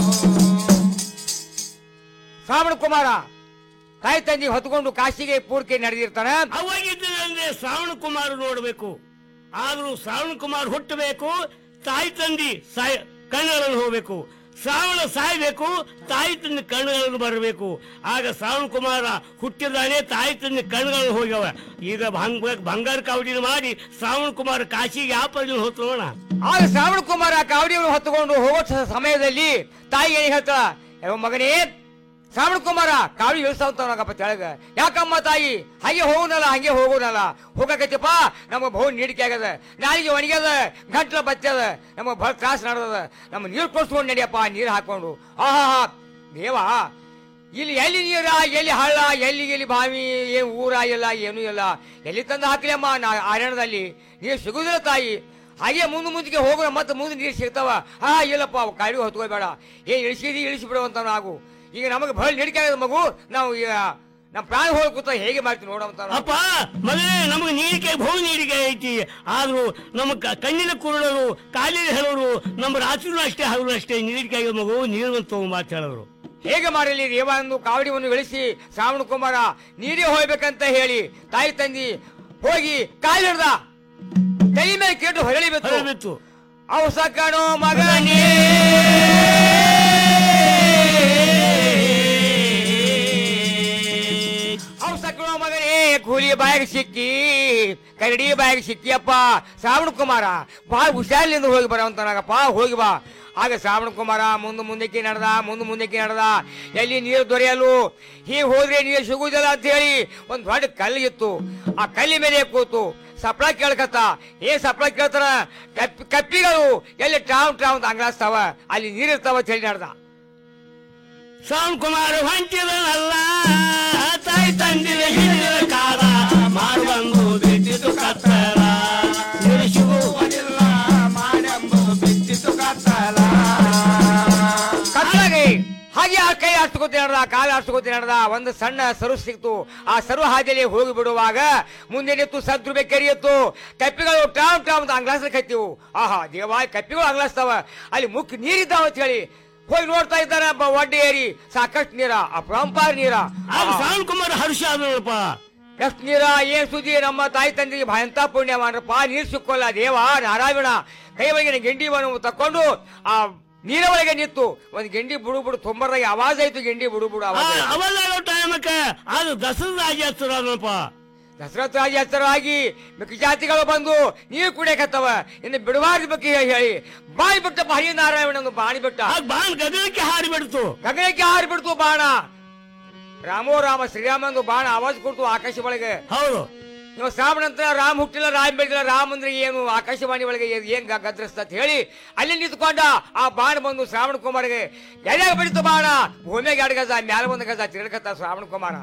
ಶ್ರಾವಣ ಕುಮಾರ ತಾಯಿ ತಂದೆ ಹೊತ್ಕೊಂಡು ಕಾಶಿಗೆ ಪೂರ್ತಿ ನಡೆದಿರ್ತಾನೆ ಅವಾಗಿದ್ದಂದ್ರೆ ಶ್ರಾವಣ ಕುಮಾರ್ ನೋಡ್ಬೇಕು ಆದ್ರೂ ಶ್ರಾವಣ ಕುಮಾರ್ ಹುಟ್ಟಬೇಕು ತಾಯಿ ತಂದಿ ಸಾಯ್ ಕಣ್ಣುಗಳನ್ನು ಹೋಗ್ಬೇಕು ಶ್ರಾವಣ ಸಾಯ್ಬೇಕು ತಾಯಿ ತಂದೆ ಕಣ್ಣುಗಳನ್ನು ಬರಬೇಕು ಆಗ ಶ್ರಾವಣ ಕುಮಾರ ಹುಟ್ಟಿದಾನೆ ತಾಯಿ ತಂದೆ ಕಣ್ಣುಗಳನ್ನು ಹೋಗ್ಯವ ಈಗ ಭಂಗ ಬಂಗಾರ ಕಾವಡಿನ ಮಾಡಿ ಶ್ರಾವಣ ಕುಮಾರ ಕಾಶಿಗೆ ವ್ಯಾಪಾರದಿಂದ ಹೋಗ್ತೋಣ ಆಗ ಶ್ರಾವಣ ಕುಮಾರ ಕಾವಡಿಯನ್ನು ಹೊತ್ತುಕೊಂಡು ಹೋಗೋ ಸ- ಸಮಯದಲ್ಲಿ ತಾಯಿ ಏನ್ ಹೇಳ್ತಾಳ "ಏ ಮಗನೇ ಶ್ರಾವಣ ಕುಮಾರ ಕಾವಡಿ ಇಳಿಸ್ತಾವಂತವನಾಗಪ್ಪ ತೆಳಗ ಯಾಕಮ್ಮ ತಾಯಿ ಹಂಗೆ ಹೋಗುನಲ್ಲ ಹಂಗೆ ಹೋಗುನಲ್ಲ ಹೋಗಕತ್ತಿಪ್ಪ ನಮಗೆ ಬಹು ನೀಡಿಕೆ ಆಗದ ನಾಲಿಗೆ ಒಣಗ್ಯದ ಗಂಟ್ಲ ಬತ್ತದ ನಮಗೆ ಬಹಳ ತ್ರಾಸ ನಡ್ದದ ನಮ್ಮ ನೀರು ಕೊಡ್ಸ್ಕೊಂಡು ನಡಿಯಪ್ಪ ನೀರು ಹಾಕೊಂಡು ಆಹಾ ಹಾ ದೇವ ಇಲ್ಲಿ ಎಲ್ಲಿ ನೀರ ಎಲ್ಲಿ ಹಳ್ಳ ಎಲ್ಲಿ ಎಲ್ಲಿ ಬಾವಿ ಏನ್ ಊರ ಇಲ್ಲ ಏನೂ ಇಲ್ಲ ಎಲ್ಲಿ ತಂದು ಹಾಕ್ಲಮ್ಮ ನಾ ಅರಣ್ಯದಲ್ಲಿ ನೀರು ಸಿಗುದಿಲ್ಲ ತಾಯಿ ಹಾಗೆ ಮುಂದೆ ಮುಂದಕ್ಕೆ ಹೋಗೋಣ ಮತ್ತೆ ಮುಂದೆ ನೀರು ಸಿಗ್ತಾವ ಹಾ ಇಲ್ಲಪ್ಪ ಅವು ಕಾಡಿ ಹೊತ್ಕೋಬೇಡ ಏನ್ ಇಳಿಸಿದಿ ಇಳಿಸಿ ಬಿಡುವಂತ ನಾವು ಈಗ ನಮಗೆ ಬಹಳ ನೀಡಿಕೆ ಆಗದ ಮಗು ನಾವು ಈಗ ನಮ್ಮ ಪ್ರಾಣ ಹೋಗಿ ಕೂತ ಹೇಗೆ ಮಾಡ್ತೀವಿ ನೋಡಂತ ಅಪ್ಪ ಮಗನೇ ನಮಗೆ ನೀಡಿಕೆ ಬಹು ನೀಡಿಕೆ ಐತಿ ಆದ್ರೂ ನಮ್ಮ ಕ- ಕಣ್ಣಿನ ಕುರುಡರು ಕಾಲಿನ ಹೇಳೋರು ನಮ್ಮ ರಾತ್ರಿನೂ ಅಷ್ಟೇ ಹಗಲು ಅಷ್ಟೇ ನೀಡಿಕೆ ಆಗಿರೋ ಮಗು ನೀರು ತಗೊಂಬಾತ್ ಹೇಳಿದ್ರು ಹೇಗೆ ಮಾಡಲಿ ದೇವ ಎಂದು ಕಾವಡಿಯನ್ನು ಇಳಿಸಿ ಶ್ರಾವಣ ಕುಮಾರ ನೀರೇ ಹೋಗ್ಬೇಕಂತ ಹೇಳಿ ತಾಯಿ ತಂದಿ ಹೋಗಿ ಕಾಲು ಹಿಡ್ದ ಕೈ ಮೇಲೆ ಕೇಟು ಹೊರಳಿಬೇಕು ಅವಸ ಕಾಣೋ ಮಗನೇ ಅವಸ ಕಾಣೋ ಮಗನೇ ಕೂಲಿ ಬಾಯಿಗೆ ಸಿಕ್ಕಿ ಕರಡಿ ಬಾಯಿಗೆ ಸಿಕ್ಕಿಯಪ್ಪ ಶ್ರಾವಣ ಕುಮಾರ ಬಹಳ ಹುಷಾರಿನಿಂದ ಹೋಗಿ ಬರೋಂತನಾಗಪ್ಪ ಹೋಗಿ ಬಾ ಆಗ ಶ್ರಾವಣ ಕುಮಾರ ಮುಂದೆ ಮುಂದಕ್ಕೆ ನಡೆದ ಮುಂದೆ ಮುಂದಕ್ಕೆ ನಡೆದ ಎಲ್ಲಿ ನೀರು ದೊರೆಯಲು ಹೀಗೆ ಹೋದ್ರೆ ನೀರು ಸಿಗುವುದಿಲ್ಲ ಅಂತ ಹೇಳಿ ಒಂದು ದೊಡ್ಡ ಕಲ್ಲು ಇತ್ತು ಆ ಕಲ್ಲಿ ಮೇಲೆ ಕೂತು ಸಪ್ಳ ಕೇಳ್ಕತ್ತ ಏನ್ ಸಪ್ಳ ಕೇಳ್ತಾರ ಕಪ್ಪಿ ಕಪ್ಪಿಗಳು ಎಲ್ಲಿ ಟ್ರಾವ್ ಟ್ರಾವ್ ಅಂತ ಅಂಗ್ಲಾಸ್ತಾವ ಅಲ್ಲಿ ನೀರಿರ್ತಾವ ಅಂತ ಹೇಳಿ ನಡೆದ ಶ್ರಾವಣ ಕುಮಾರ ಹೊಂಟಿದನಲ್ಲ ತಾಯಿ ತಂದಿದ ಹಿಡಿದ ಕಾಲ ಮಾಡುವಂದು ಬಿದ್ದಿತು ಕತ್ತಲ ನಿಲ್ಲಿಸುವುದಿಲ್ಲ ಮಾಡೆಂಬು ಬಿದ್ದಿತು ಕತ್ತಲ ಕತ್ತಲಾಗಿ ಹಾಗೆ ಆ ಕೈ ಆಡ್ಸ್ಕೊತ ನಡೆದ ಕಾಲು ಆಡ್ಸ್ಕೊತ ನಡೆದ ಒಂದು ಸಣ್ಣ ಸರು ಸಿಕ್ತು ಆ ಸರು ಹಾದಿಯಲ್ಲಿ ಹೋಗಿ ಬಿಡುವಾಗ ಮುಂದೆ ನಿಂತು ಸದ್ರುಬೆ ಕೆರೆಯಿತ್ತು ಕಪ್ಪಿಗಳು ಟ್ರಾಮ್ ಟ್ರಾಮ್ ಅಂತ ಅಂಗ್ಲಾಸ್ಲಿಕ್ಕೆ ಹತ್ತಿವು ಆಹಾ ದೇವ ಕಪ್ಪಿಗಳು ಅಂಗ್ಲಾಸ್ತಾವ ಅಲ್ಲಿ ಮುಖ್ಯ ನೀರಿದ್ದಾವ ಅಂತ ಹೇಳಿ ಹೋಗಿ ನೋಡ್ತಾ ಇದ್ದಾರ ಒಡ್ಡೆ ಏರಿ ಸಾಕಷ್ಟು ನೀರ ಅಪರಂಪಾರ ನೀರ ಆಗ ಶ್ರಾವಣ ಕುಮಾರ ಹರ್ಷ ಆದನಪ್ಪ ಎಷ್ಟು ನೀರ ಏನ್ ಸುದ್ದಿ ನಮ್ಮ ತಾಯಿ ತಂದೆಗೆ ಭಯಂತ ಪುಣ್ಯ ಮಾಡ್ರಪ್ಪ ನೀರ್ ಸಿಕ್ಕೋಲ್ಲ ದೇವ ನಾರಾಯಣ ಕೈ ಒಳಗಿನ ಗೆಂಡಿವನ್ನು ತಕೊಂಡು ಆ ನೀರ ಒಳಗೆ ನಿಂತು ಒಂದ್ ಗೆಂಡಿ ಬುಡು ಬುಡು ತೊಂಬರ್ದಾಗ ಆವಾಜ್ ಆಯ್ತು ಗೆಂಡಿ ಬುಡು ಬುಡು ಆವಾಜ್ ಆಯ್ತು. ಅವಾಗ ಟೈಮಕ್ಕೆ ಅದು ದಸರಾ ರಾಜ ಹಚ್ಚರಪ್ಪ ದಸರಥ ರಾಜ ಹೆಸರಾಗಿ ಮಿಕ್ಕ ಜಾತಿಗಳು ಬಂದು ನೀರು ಕುಡಿಯಕತ್ತವ ಇನ್ನು ಬಿಡಬಾರ್ದು ಬಗ್ಗೆ ಹೇಳಿ ಬಾಯಿ ಬಿಟ್ಟಪ್ಪ ಹರಿನಾರಾಯಣ ಒಂದು ಬಾಣಿ ಬಿಟ್ಟ ಬಾಣ ಗಗನಕ್ಕೆ ಹಾರಿ ಬಿಡ್ತು ಗಗನಕ್ಕೆ ಹಾರಿ ಬಿಡ್ತು ಬಾಣ ರಾಮೋ ರಾಮ ಶ್ರೀರಾಮಂದು ಬಾಣ ಆವಾಜ್ ಕೊಡ್ತು ಆಕಾಶ ಒಳಗೆ ಹೌದು ನೀವು ಶ್ರಾವಣ ಅಂತ ರಾಮ್ ಹುಟ್ಟಿಲ್ಲ ರಾಮ್ ಬೆಳೆದಿಲ್ಲ ರಾಮ್ ಅಂದ್ರೆ ಏನು ಆಕಾಶವಾಣಿ ಒಳಗೆ ಏನ್- ಏನ್ ಗ- ಗದ್ರಸ್ತ ಅಂತ ಹೇಳಿ ಅಲ್ಲಿ ನಿಂತ್ಕೊಂಡ ಆ ಬಾಣ ಬಂದು ಶ್ರಾವಣ ಕುಮಾರ್ಗೆ ಎಲ್ಯಾಗ ಬಡಿತು ಬಾಣ ಭೂಮಿಯಾಗ ಎರಡು ಗಜ ಮ್ಯಾಲ ಒಂದು ಗಜ ತಿರ್ಗತ್ತ ಶ್ರಾವಣ ಕುಮಾರ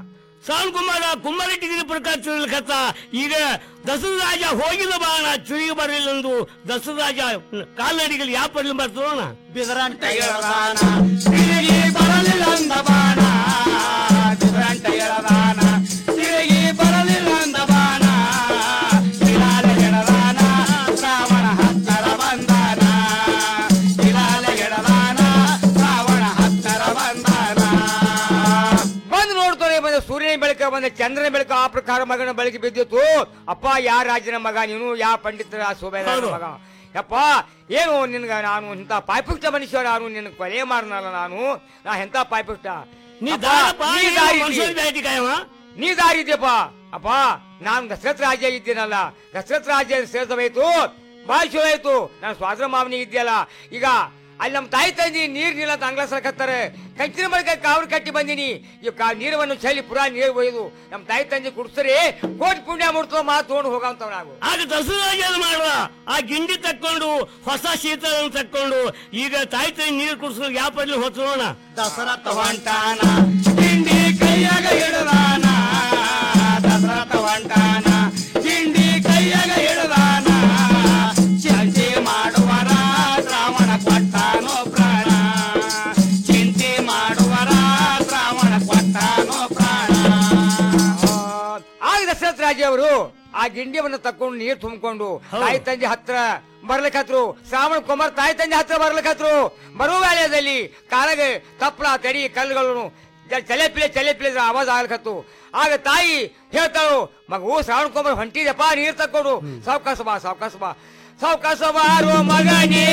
ಶ್ರಾವಣ ಕುಮಾರ ಕುಂಬಾರಿಟ್ಟಿಗಿರಿ ಪ್ರಕಾರ ತಿರುಗತ್ತ ಈಗ ದಸರಾ ರಾಜ ಹೋಗಿಲ್ಲ ಬಾಣ ತಿರುಗಿ ಬರಲಿಲ್ಲ ಎಂದು ದಸರಾ ರಾಜ ಕಾಲ್ನಡಿಗಳು ಯಾವ ಪಡ್ಲಿ ಬರ್ತದೋಣ ಬಿದರಂಟ ಎಳದಾನ ತಿರುಗಿ ಬರಲಿಲ್ಲ ಅಂದ ಬಾಣ ಬಿದರಂಟ ಎಳದಾನ ತಿರುಗಿ ಬರಲಿಲ್ಲ ಅಂದ ಬಾಣ ಇಲಾಲ ಎಳದಾನ ಶ್ರಾವಣ ಹತ್ತರ ಬಂದಾನ ಇಲಾಲ ಎಳದಾನ ಶ್ರಾವಣ ಹತ್ತರ ಬಂದಾನ ಬಂದು ನೋಡ್ತಾರೆ ಬಂದ ಸೂರ್ಯನ ಬೆಳಕ ಬಂದ ಚಂದ್ರನ ಬೆಳಕ ಆ ಪ್ರಕಾರ ಮಗನ ಬೆಳಕು ಬಿದ್ದಿತ್ತು ಅಪ್ಪ ಯಾ ರಾಜನ ಮಗ ನೀನು ಯಾ ಪಂಡಿತರ ಸುಬೇದಾರ ಮಗ ಯಪ್ಪ ಏನು ನಿನ್ಗ ನಾನು ಇಂಥ ಪಾಯ್ಪುಷ್ಟ ಮನುಷ್ಯ ನಾನು ನಿನ್ನ ಕೊಲೆ ಮಾಡ್ನಲ್ಲ ನಾನು ನಾ ಎಂತ ಪಾಯ್ಪುಷ್ಟ ನೀ ಅಪ್ಪ, ದಾರಪ್ಪ, ನೀ ಏನು ದಾರಿ ಮನುಷ್ಯನ ಇದ್ದಿ. ಬ್ಯಾಟಿ ಕಾಯವ? ನೀ ದಾರಿ ಇದೆಯಪ್ಪ ಅಪ್ಪ ನಾನು ದಶರಥ ರಾಜ್ಯ ಇದ್ದೀನಲ್ಲ ದಶರಥ ರಾಜ್ಯ ಸೇರಿಸಬೇಕು ಬಾಳ್ ಚಲೋ ಆಯ್ತು ನಾನು ಸ್ವಾತಂತ್ರ್ಯ ಮಾವನಿಗೆ ಇದ್ಯಲ್ಲ ಈಗ ಅಲ್ಲಿ ನಮ್ಮ ತಾಯಿ ತಂದಿ ನೀರ್ ನಿಲ್ಲ ಅಂತ ಅಂಗ್ಲ ಸರ್ಕತ್ತಾರೆ ಕಂಚಿನ ಬಳಿಕ ಕಾವ್ರು ಕಟ್ಟಿ ಬಂದಿನಿ ಈ ಕಾ ನೀರವನ್ನು ಚಲಿ ಪುರಾ ನೀರು ಒಯ್ದು ನಮ್ಮ ತಾಯಿ ತಂದಿ ಕುಡಿಸ್ರಿ ಕೋಟಿ ಪುಣ್ಯ ಮುಡ್ತೋ ಮಾತು ತೊಗೊಂಡು ಹೋಗಂತವ್ ನಾವು ಆಗ ದಸರಾ ರಾಜ ಮಾಡುವ ಆ ಗಿಂಡಿ ತಕ್ಕೊಂಡು ಹೊಸ ಶೀತಲ ತಕ್ಕೊಂಡು ಈಗ ತಾಯಿ ತಾಯಿ ನೀರು ಕುಡಿಸೋ ಯಾವ ಪಡ್ಲಿ ಹೊತ್ತೋಣ ದಸರಥ ಹೊಂಟಾನ ಗಿಂಡಿ ಕೈಯಾಗ ಹಿಡದಾನ ದಸರಥ ಹೊಂಟಾನ ಗಿಂಡಿ ಕೈಯಾಗ ಹಿಡದಾನ ಚಿಂತೆ ಮಾಡುವರ ಶ್ರಾವಣ ಕೊಟ್ಟಾನೋ ಪ್ರಾಣ ಚಿಂತೆ ಮಾಡುವರ ಶ್ರಾವಣ ಕೊಟ್ಟಾನೋ ಪ್ರಾಣ ಆಗ ದಶರಥ ರಾಜ ಅವರು ಆ ಗಿಂಡಿಯನ್ನು ತಕೊಂಡು ನೀರು ತುಂಬಿಕೊಂಡು ತಾಯಿ ತಂದೆ ಹತ್ರ ಬರ್ಲಿಕ್ಕತ್ರು ಶ್ರಾವಣ ಕುಮಾರ್ ತಾಯಿ ತಂದೆ ಹತ್ರ ಬರ್ಲಿಕ್ಕತ್ರು ಬರುವ ವೇಳೆಯಲ್ಲಿ ಕಾಲಗೆ ತಪ್ಪಲ ತಡಿ ಕಲ್ಲುಗಳನ್ನು ಚಲೆ ಪಿಲೆ ಚಲೆ ಪಿಲೆ ಆವಾಜ್ ಆಗ್ಲಿಕತ್ತು ಆಗ ತಾಯಿ ಹೇಳ್ತಾಳು ಮಗು ಶ್ರಾವಣ ಕುಮಾರ್ ಹೊಂಟಿದೆಪ್ಪ ನೀರು ತಕೊಂಡು ಸಾವ್ಕಾಸ ಬಾ ಸಾವ್ಕಾಸ ಬಾ ಸಾವ್ಕಾಸ ಬಾರೋ ಮಗನೇ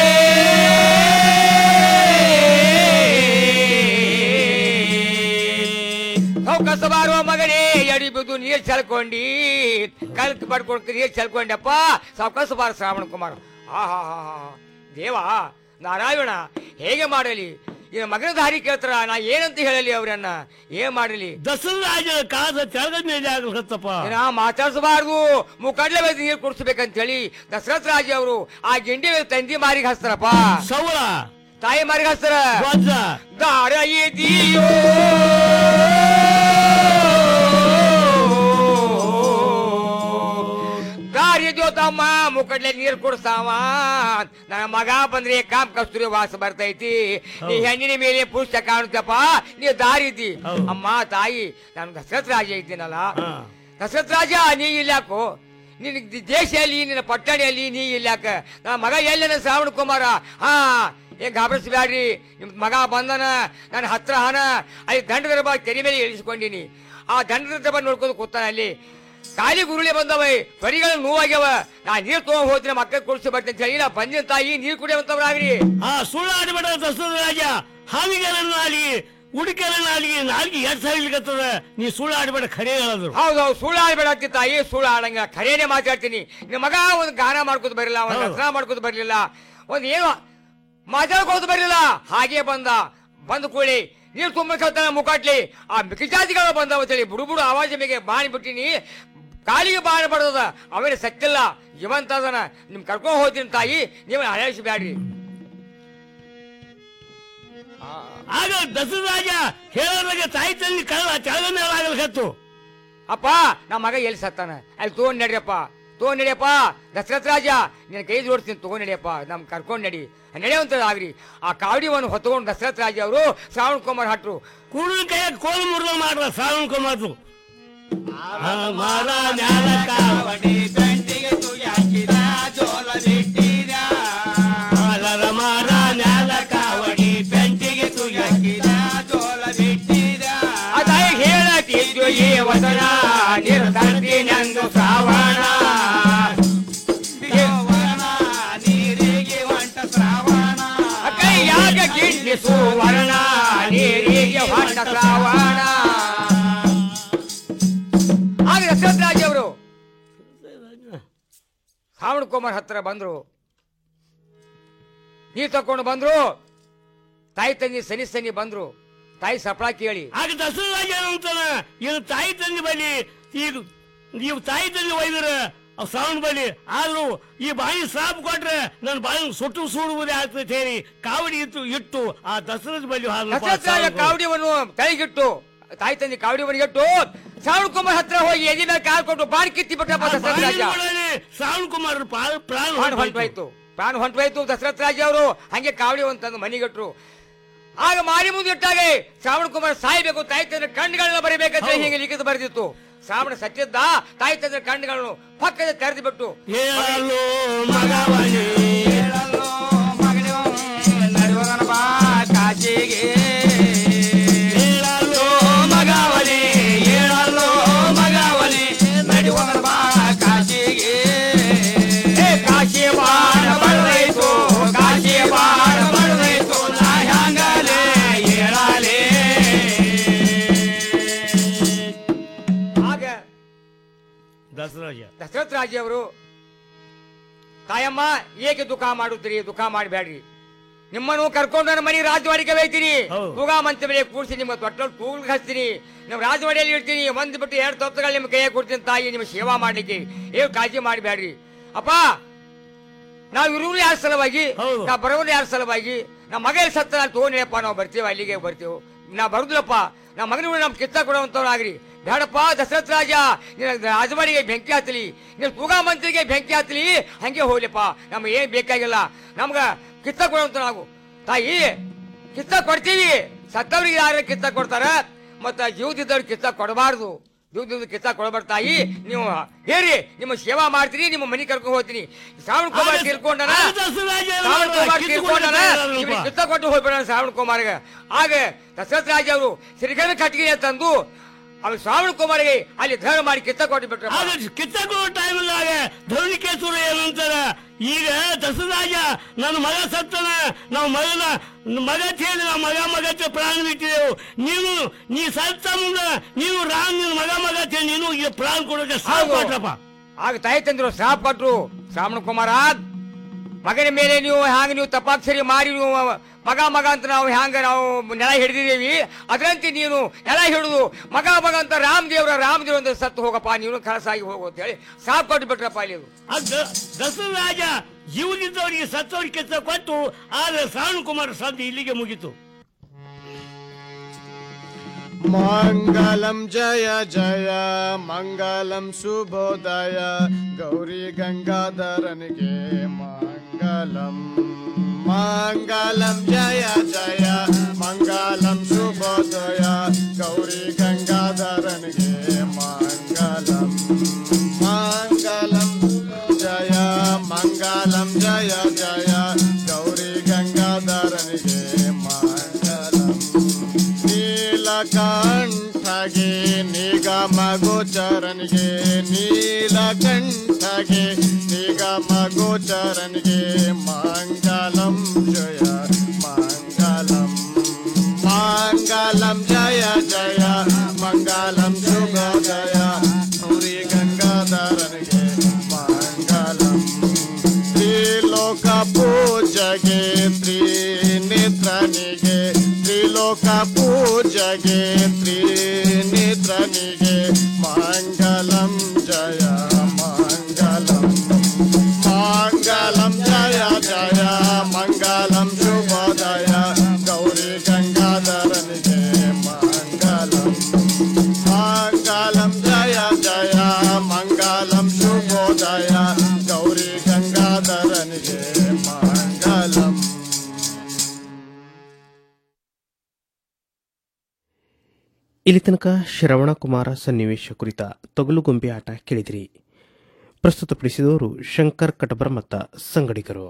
ಸಾವ್ಕಾಸ ಬಾರೋ ಮಗನೇ ಎಡಿ ಬಿದ್ದು ನೀರ್ ಚೆಲ್ಕೊಂಡಿ ಕಲ್ಕ್ ಪಡ್ಕೊಂಡು ನೀರ್ ಚೆಲ್ಕೊಂಡಪ್ಪ ಸಾವ್ಕಾಸ ಬಾರ ಶ್ರಾವಣ ಕುಮಾರ್ ಹಾ ಹಾ ಹಾ ಹಾ ದೇವ ನಾರಾಯಣ ಹೇಗೆ ಮಾಡಲಿ ಈ ಮಗನ ದಾರಿ ಕೇಳ್ತಾರ ನಾ ಏನಂತ ಹೇಳಲಿ ಅವ್ರನ್ನ ಏನ್ ಮಾಡಲಿ ದಸರಾ ರಾಜ ಕಾದ ತೆಳಗ ಮೇಲೆ ಆಗ್ಲತ್ತಪ್ಪ ಏನ ಮಾತಾಡ್ಸಬಾರ್ದು ಮುಖಡ್ಲೆ ಮೇಲೆ ನೀರು ಕುಡಿಸ್ಬೇಕಂತ ಹೇಳಿ ದಶರಥ ರಾಜ ಅವರು ಆ ಗಿಂಡಿ ತಂದಿ ಮಾರಿಗೆ ಹಚ್ತಾರಪ್ಪ ಸವಳ ತಾಯಿ ಮಾರಿಗೆ ಹಚ್ತಾರ ವಜ್ರ ದಾರ ಇದೆಯೋ ದಾರಿ ತಮ್ಮ ಮುಖಡ್ಲೆ ನೀರ್ ಕುಡಿಸ್ತಾವ ನನ್ನ ಮಗ ಬಂದ್ರೆ ಕಾಮ್ ಕಸ್ತೂರಿ ವಾಸ ಬರ್ತೈತಿ ನೀ ಹೆಣ್ಣಿನ ಮೇಲೆ ಪುಸ್ತಕ ಕಾಣುತ್ತಪ್ಪ ನೀ ದಾರಿ ಇದ್ದಿ ಅಮ್ಮ ತಾಯಿ ನಾನು ದಶರಥ ರಾಜ ಇದ್ದೀನಲ್ಲ ದಶರಥ ರಾಜ ನೀ ಇಲ್ಲಾಕು ನಿನ್ ದೇಶದಲ್ಲಿ ನಿನ್ನ ಪಟ್ಟಣಿಯಲ್ಲಿ ನೀ ಇಲ್ಲಾಕ ನನ್ನ ಮಗ ಎಲ್ಲನ ಶ್ರಾವಣ ಕುಮಾರ ಹಾ ಏ ಗಾಬರಿಸಬ್ಯಾಡ್ರಿ ನಿಮ್ ಮಗ ಬಂದನ ನನ್ನ ಹತ್ರ ಹಣ ಅಲ್ಲಿ ದಂಡದ ಬಾ ತೆರೆ ಮೇಲೆ ಇಳಿಸ್ಕೊಂಡಿನಿ ಆ ದಂಡದ ಬಾ ನೋಡ್ಕೊಂಡು ಕೂತಾನ ಅಲ್ಲಿ ಖಾಲಿ ಗುರುಳೆ ಬಂದವ ಪರಿಗಳ ನೋವಾಗ್ಯವ ನಾ ನೀರ್ ತಗೊಂಡ್ ಹೋದ್ರೆ ಮಕ್ಕಳ ಕುಡಿಸಿ ಬರ್ತೀನಿ ಅಂತ ಹೇಳಿ ನಾ ಬಂದಿನ ತಾಯಿ ನೀರ್ ಕುಡಿಯವಂತವ್ರಾಗ್ರಿ ಆ ಸುಳ್ಳು ಆಡಬೇಡ ದಸರಾ ರಾಜ ಹಾವಿಗೆಲ್ಲ ನಾಲಿಗೆ ಉಡುಕೆಲ್ಲ ನಾಲಿಗೆ ನಾಲಿಗೆ ಎರಡ್ ಸಾವಿರ ನೀ ಸುಳ್ಳು ಆಡಬೇಡ ಖರೆ ಹೇಳೋದು ಹೌದೌದು ಸುಳ್ಳು ಆಡ್ಬೇಡ ಅಂತಿ ತಾಯಿ ಸುಳ್ಳು ಆಡಂಗ ಖರೇನೆ ಮಾತಾಡ್ತೀನಿ ನಿಮ್ಮ ಮಗ ಒಂದು ಗಾನ ಮಾಡ್ಕೋತ ಬರಲಿಲ್ಲ ಒಂದು ಹೌದು. ದಸರಾ ಮಾಡ್ಕೋತ ಬರಲಿಲ್ಲ ಒಂದು ಏನು ಮಾತಾಡ್ಕೋತ ಬರಲಿಲ್ಲ ಹಾಗೆ ಬಂದ ಬಂದ ಕೂಡಿ ನೀರು ತುಂಬ ಮುಖಾಟ್ಲಿ ಆ ಮಿಕಿಜಾತಿಗಳು ಬಂದವ ಅಂತೇಳಿ ಬುಡು ಬುಡು ಆವಾಜ ಮೇಲೆ ಬಾಣಿ ಬಿಟ್ಟಿನಿ ಕಾಲಿಗೆ ಬಾಣ ಬಡದ ಅವನೇ ಸತ್ತಿಲ್ಲ ಜೀವಂತ ಅದನ ನಿಮ್ ಕರ್ಕೊಂಡ್ ಹೋಗ್ತೀನಿ ತಾಯಿ ನೀವು ಹಳೆಯಿಸಬ್ಯಾಡ್ರಿ ಆಗ ದಸರಾ ರಾಜ ಹೇಳೋದ್ರಾಗ ತಾಯಿ ತಂದೆ ಕಳ್ಳ ತೆಳಗ ಮೇಲೆ ಆಗಲ್ಕತ್ತು ಅಪ್ಪ ನಮ್ಮ ಮಗ ಎಲ್ಲಿ ಸತ್ತಾನ ಅಲ್ಲಿ ತಗೊಂಡ್ ನಡಿಯಪ್ಪ ತಗೊಂಡ್ ನಡಿಯಪ್ಪ ದಶರಥ ರಾಜ ನಿನ್ನ ಕೈ ಜೋಡಿಸ್ತೀನಿ ತಗೊಂಡ್ ನಡಿಯಪ್ಪ ನಮ್ ಕರ್ಕೊಂಡ್ ನಡಿ ನಡೆಯುವಂತ ಆಗ್ರಿ ಆ ಕಾವಡಿವನ್ನು ಹೊತ್ಕೊಂಡು ದಶರಥ ರಾಜ ಅವರು ಶ್ರಾವಣ ಕುಮಾರ್ ಹಟ್ರು ಕೂಡಲ ಕೈಯಾಗ ಕೋಲು ಮುರಿದ ಮಾಡ್ರ ಶ್ರಾವಣ ಕುಮಾರ್ದು ಮಾರ ನ್ಯಾಲ ಕಾವಡಿ ಬೆಂಟಿಗೆ ತುಯಾಕಿದ ಜೋಲ ಬಿಟ್ಟಿದ ಕಾಲರ ಮಾರ ನ್ಯಾಲ ಕಾವಡಿ ಬೆಂಟಿಗೆ ತುಯಾಕಿದ ಜೋಲ ಬಿಟ್ಟಿದ ಆ ತಾಯಿ ಹೇಳತಿದ್ದು ಈ ವಚನ ನಿರ್ದಂತಿನಂದು ಶ್ರಾವಣ ಯೌವನ ನೀರಿಗೆ ಹೊಂಟ ಶ್ರಾವಣ ಕೈಯಾಗ ಗಿಣ್ಣಿ ಸುವರ್ಣ ನೀರಿಗೆ ಹೊಂಟ ಶ್ರಾವಣ ಆಗ ದಶರಥ ರಾಜ ಅವರು ಶ್ರಾವಣ ಕುಮಾರ್ ಹತ್ರ ಬಂದ್ರು ನೀರ್ ತಕೊಂಡು ಬಂದ್ರು ತಾಯಿ ತಂದಿ ಸನಿ ಸನಿ ಬಂದ್ರು ತಾಯಿ ಸಪ್ಳ ಕೇಳಿ ಆಗ ದಸರಾ ರಾಜ ಅಂತಾನ ಇದು ತಾಯಿ ತಂದೆ ಬಲಿ ಈಗ ನೀವು ತಾಯಿ ತಂದೆ ಒಯ್ದ್ರ ಅವ್ ಶ್ರಾವಣ ಬಲಿ ಆದ್ರೂ ಈ ಬಾಯಿ ಶ್ರಾಪ್ ಕೊಟ್ರೆ ನನ್ನ ಬಾಯಿ ಸುಟ್ಟು ಸುಡುವುದೇ ಆಗ್ತೈತೆ ಹೇಳಿ ಕಾವಡಿ ಇತ್ತು ಇಟ್ಟು ಆ ದಸರದ ಬಲಿ ದಶರಥ ರಾಜ ಕಾವಡಿಯನ್ನು ತಲೆಗಿಟ್ಟು ತಾಯಿ ತಂದೆ ಕಾವಡಿ ಮನೆಗೆಟ್ಟು ಶ್ರಾವಣ ಕುಮಾರ್ ಹತ್ರ ಹೋಗಿ ಎದಿ ಮೇಲೆ ಕಾಲ್ ಕೊಟ್ಟು ಬಾರಿ ಕಿತ್ತಿ ಬಿಟ್ಟಪ್ಪ ದಶರಥ ರಾಜ ಶ್ರಾವಣ ಕುಮಾರ್ ಪ್ರಾಣ ಪ್ರಾಣ ಹೊಂಟೋಯ್ತು ಪ್ರಾಣ ಹೊಂಟೋಯ್ತು ದಶರಥ ರಾಜ ಅವರು ಹಂಗೆ ಕಾವಡಿ ಅಂತಂದು ಮನೆಗೆಟ್ರು ಆಗ ಮಾರಿ ಮುಂದೆ ಇಟ್ಟಾಗೆ ಶ್ರಾವಣ ಕುಮಾರ್ ಸಾಯ್ಬೇಕು ತಾಯಿ ತಂದ್ರೆ ಕಣ್ಣುಗಳನ್ನ ಬರೀಬೇಕಂತ ಹೀಗೆ ಲಿಖಿತ ಬರೆದಿತ್ತು ಶ್ರಾವಣ ಸತ್ಯದ ತಾಯಿ ತಂದ್ರೆ ಕಣ್ಣುಗಳನ್ನು ಪಕ್ಕದ ತೆರೆದು ಬಿಟ್ಟು ಹೇಳಲು ಮಗವನೇ ನಡುವನ ಕಾಶಿಗೆ ಹೇಳಲು ಮಗವನೇ ಹೇಳಲು ಮಗವನೇ ನಡುವನ ಕಾಶಿಗೆ ಏ ಕಾಶಿ ಬಾಣ ಬಡದೈತು ಕಾಶಿ ಬಾಣ ಬಡದೈತು ನಾ ಹ್ಯಾಂಗಲೇ ಹೇಳಲೇ ಆಗ ದಸರಾಜ ದಶರಥ ರಾಜ ಅವರು ತಾಯಮ್ಮ ಏಕೆ ದುಃಖ ಮಾಡುತ್ತೀರಿ ದುಃಖ ಮಾಡಬೇಡ್ರಿ ನಿಮ್ಮನ್ನು ಕರ್ಕೊಂಡು ನನ್ನ ಮನೆ ರಾಜವಾಡಿಗೆ ಒಯ್ತೀನಿ ತೂಗ ಮಂತ ಮೇಲೆ ಕೂಡಿಸಿ ನಿಮ್ಮ ತೊಟ್ಟಲು ತೂಗ್ಲಿಕ್ಕೆ ಹಚ್ತೀನಿ ನಿಮ್ಮ ರಾಜವಾಡಿಯಲ್ಲಿ ಇಡ್ತೀನಿ ಒಂದ್ ಬಿಟ್ಟು ಎರಡು ತೊತ್ತಗಳು ನಿಮ್ಮ ಕೈಯಾಗ ಕೊಡ್ತೀನಿ ತಾಯಿ ನಿಮ್ಮ ಸೇವಾ ಮಾಡ್ಲಿಕ್ಕೆ ಏನು ಕಾಳಜಿ ಮಾಡಬೇಡ್ರಿ ಅಪ್ಪ ನಾವು ಇರುವುದು ಯಾರ ಸಲುವಾಗಿ ನಾವು ಬರೋದು ಯಾರ ಸಲುವಾಗಿ ನಮ್ಮ ಮಗ ಎಲ್ಲಿ ಸತ್ತ ನಾನು ತಗೊಂಡಿಯಪ್ಪ ನಾವು ಬರ್ತೀವಿ ಅಲ್ಲಿಗೆ ಬರ್ತೀವಿ ನಾ ಬರುದಿಲ್ಲಪ್ಪ ನಮ್ಮ ಮಗನಿಗೂ ನಮ್ ಕಿತ್ತ ಕೊಡುವಂತವ್ರಾಗ್ರಿ ಬೇಡಪ್ಪ ದಶರಥ ರಾಜ ನಿನ್ನ ರಾಜವಾಡಿಗೆ ಬೆಂಕಿ ಹತ್ತಲಿ ನಿನ್ನ ತೂಗಾ ಮಂತ್ರಿಗೆ ಬೆಂಕಿ ಹತ್ತಲಿ ಹಂಗೆ ಹೋಗ್ಲಿಪ್ಪ ನಮ್ಗೆ ಏನ್ ಬೇಕಾಗಿಲ್ಲ ನಮ್ಗ ಕಿತ್ತ ಕೊಡುವಂತ ನಾವು ತಾಯಿ ಕಿತ್ತ ಕೊಡ್ತೀವಿ ಸತ್ತವ್ರಿಗೆ ಯಾರು ಕಿತ್ತ ಕೊಡ್ತಾರ ಮತ್ತ ಜೀವದಿದ್ದವ್ರಿಗೆ ಕಿತ್ತ ಕೊಡಬಾರ್ದು ಜೀವದಿಂದ ಕಿತ್ತ ಕೊಡಬಾರ್ದು ತಾಯಿ ನೀವು ಹೇಳಿ ನಿಮ್ಮ ಸೇವಾ ಮಾಡ್ತೀನಿ ನಿಮ್ಮ ಮನೆ ಕರ್ಕೊಂಡು ಹೋಗ್ತೀನಿ ಶ್ರಾವಣ ಕುಮಾರ್ ತೀರ್ಕೊಂಡನ ಶ್ರಾವಣ ಕುಮಾರ್ ತೀರ್ಕೊಂಡನ ಇವ್ರಿಗೆ ಕಿತ್ತ ಕೊಟ್ಟು ಹೋಗ್ಬೇಡ ಶ್ರಾವಣ ಕುಮಾರ್ಗೆ ಆಗ ದಶರಥ ರಾಜ ಅವರು ಶ್ರೀಕರಣ ಕಟ್ಟಿಗೆ ತಂದು ಅವ್ರು ಶ್ರಾವಣ ಕುಮಾರ್ಗೆ ಅಲ್ಲಿ ಧರ್ಮ ಮಾಡಿ ಕಿತ್ತ ಕೊಟ್ಟು ಬಿಟ್ರು ಆಗ ಕಿತ್ತಕೋ ಟೈಮ್ದಾಗ ಧರಣಿಕೇಶ್ವರ ಏನಂತಾರ ಈಗ ದಸರಾಜ ನನ್ನ ಮಗ ಸತ್ತನ ನಾವು ಮಗನ ಮಗ ಹೇಳಿ ನಾವು ಮಗ ಮಗ ಅಂತ ಪ್ರಾಣ ಬಿಟ್ಟಿದೆವು ನೀನು ನೀ ಸತ್ತ ಮುಂದ ನೀನು ರಾಮ್ ನಿನ್ನ ಮಗ ಮಗ ಅಂತ ಹೇಳಿ ನೀನು ಈಗ ಪ್ರಾಣ ಕೊಡೋಕೆ ಸಾಕು ಕೊಟ್ರಪ್ಪ ಆಗ ತಾಯಿ ತಂದ್ರು ಶ್ರಾಪ ಕೊಟ್ರು ಶ್ರಾವಣ ಕುಮಾರ ಮಗನ ಮೇಲೆ ನೀವು ಹ್ಯಾಂಗ ನೀವು ತಪಾಕ್ಷರಿ ಮಾಡಿ ನೀವು ಮಗ ಮಗ ಅಂತ ನಾವು ಹ್ಯಾಂಗ ನಾವು ನೆಲ ಹಿಡಿದಿದ್ದೀವಿ ಅದರಂತೆ ನೀನು ನೆಲ ಹಿಡಿದು ಮಗ ಮಗ ಅಂತ ರಾಮ್ ದೇವ್ರ ರಾಮ್ ದೇವ್ರ ಅಂತ ಸತ್ತು ಹೋಗಪ್ಪ ನೀನು ಕಳಸಾಗಿ ಹೋಗು ಅಂತ ಹೇಳಿ ಸಾಪ್ ಕೊಟ್ಟು ಬಿಟ್ರಪ್ಪ ಅಲ್ಲಿ ಅದು. ಆ ದ- ದಸರಾಜ ಜೀವದಿದ್ದವರಿಗೆ ಸತ್ತವರಿಗೆ ಕಿತ್ತ ಕೊಟ್ಟು ಆದ್ರೆ ಶ್ರಾವಣ ಕುಮಾರ್ ಸದ್ದು ಇಲ್ಲಿಗೆ ಮುಗೀತು मङ्गलं जय जय मङ्गलं शुभोदय गौरी गङ्गाधरनिगे मङ्गलम् मङ्गलं जय जय मङ्गलं शुभोदय गौरी गङ्गाधरनिगे मङ्गलम् मङ्गलं जय मङ्गलं जय जय गौरी गङ्गाधरनिगे मङ्गलम् ನೀಲಕಂಠಗೆ ನಿಗಮ ಗೋಚರನಿಗೆ ನೀಲಕಂಠಗೆ ನಿಗಮ ಗೋಚರನಿಗೆ ಮಂಗಲಂ ಜಯ ಮಂಗಲಂ ಮಂಗಲಂ ಜಯ ಜಯ ಮಂಗಲಂ ಶುಭೋದಯ ಗೌರಿ ಗಂಗಾಧರನಿಗೆ ಮಂಗಲಂ ತ್ರಿಲೋಕ ಪೂಜೆಗೆ ತ್ರಿನೇತ್ರನಿಗೆ ತ್ರಿಲೋಕ ಪೂಜೆಗೆ ತ್ರಿನೇತ್ರನಿಗೆ ಮಂಗಲಂ ಜಯ ಮಂಗಲಂ ಮಂಗಲಂ ಜಯ ಜಯ ಮಂಗಲಂ ಶುಭೋದಯ ಗೌರಿ ಗಂಗಾಧರನಿಗೆ ಮಂಗಲಂ ಮಂಗಲಂ ಜಯ ಜಯ ಮಂಗಲಂ ಶುಭೋದಯ ಗೌರಿ ಗಂಗಾಧರನಿಗೆ ಮಂಗಲಂ ಇಲ್ಲಿ ತನಕ ಶ್ರವಣಕುಮಾರ ಸನ್ನಿವೇಶ ಕುರಿತ ತೊಗಲುಗೊಂಬೆ ಆಟ ಕೇಳಿದಿರಿ ಪ್ರಸ್ತುತಪಡಿಸಿದವರು ಶಂಕರ್ ಕಟಬರ್ ಮತ್ತ ಸಂಗಡಿಗರು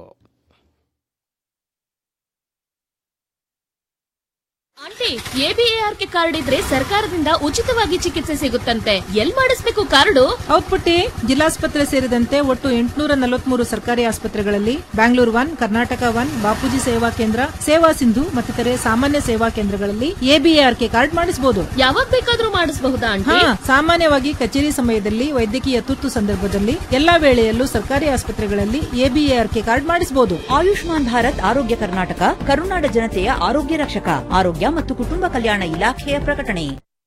ಆಂಟಿ ಎಬಿಎಆರ್ಕೆ ಕಾರ್ಡ್ ಇದ್ರೆ ಸರ್ಕಾರದಿಂದ ಉಚಿತವಾಗಿ ಚಿಕಿತ್ಸೆ ಸಿಗುತ್ತಂತೆ ಎಲ್ ಮಾಡಿಸ್ಬೇಕು ಕಾರ್ಡು ಹೌದ್ ಪುಟ್ಟಿ ಜಿಲ್ಲಾಸ್ಪತ್ರೆ ಸೇರಿದಂತೆ ಒಟ್ಟು ಎಂಟುನೂರ ನಲವತ್ಮೂರು ಸರ್ಕಾರಿ ಆಸ್ಪತ್ರೆಗಳಲ್ಲಿ ಬ್ಯಾಂಗ್ಳೂರ್ ಒನ್ ಕರ್ನಾಟಕ ಒನ್ ಬಾಪೂಜಿ ಸೇವಾ ಕೇಂದ್ರ ಸೇವಾ ಸಿಂಧು ಮತ್ತಿತರೆ ಸಾಮಾನ್ಯ ಸೇವಾ ಕೇಂದ್ರಗಳಲ್ಲಿ ಎಬಿಎಆರ್ಕೆ ಕಾರ್ಡ್ ಮಾಡಿಸಬಹುದು ಯಾವಾಗ ಬೇಕಾದ್ರೂ ಮಾಡಿಸಬಹುದಾ ಹಾ ಆಂಟಿ ಸಾಮಾನ್ಯವಾಗಿ ಕಚೇರಿ ಸಮಯದಲ್ಲಿ ವೈದ್ಯಕೀಯ ತುರ್ತು ಸಂದರ್ಭದಲ್ಲಿ ಎಲ್ಲಾ ವೇಳೆಯಲ್ಲೂ ಸರ್ಕಾರಿ ಆಸ್ಪತ್ರೆಗಳಲ್ಲಿ ಎಬಿಎಆರ್ಕೆ ಕಾರ್ಡ್ ಮಾಡಿಸಬಹುದು ಆಯುಷ್ಮಾನ್ ಭಾರತ್ ಆರೋಗ್ಯ ಕರ್ನಾಟಕ ಕರುನಾಡ ಜನತೆಯ ಆರೋಗ್ಯ ರಕ್ಷಕ ಆರೋಗ್ಯ ಮತ್ತು ಕುಟುಂಬ ಕಲ್ಯಾಣ ಇಲಾಖೆಯ ಪ್ರಕಟಣೆ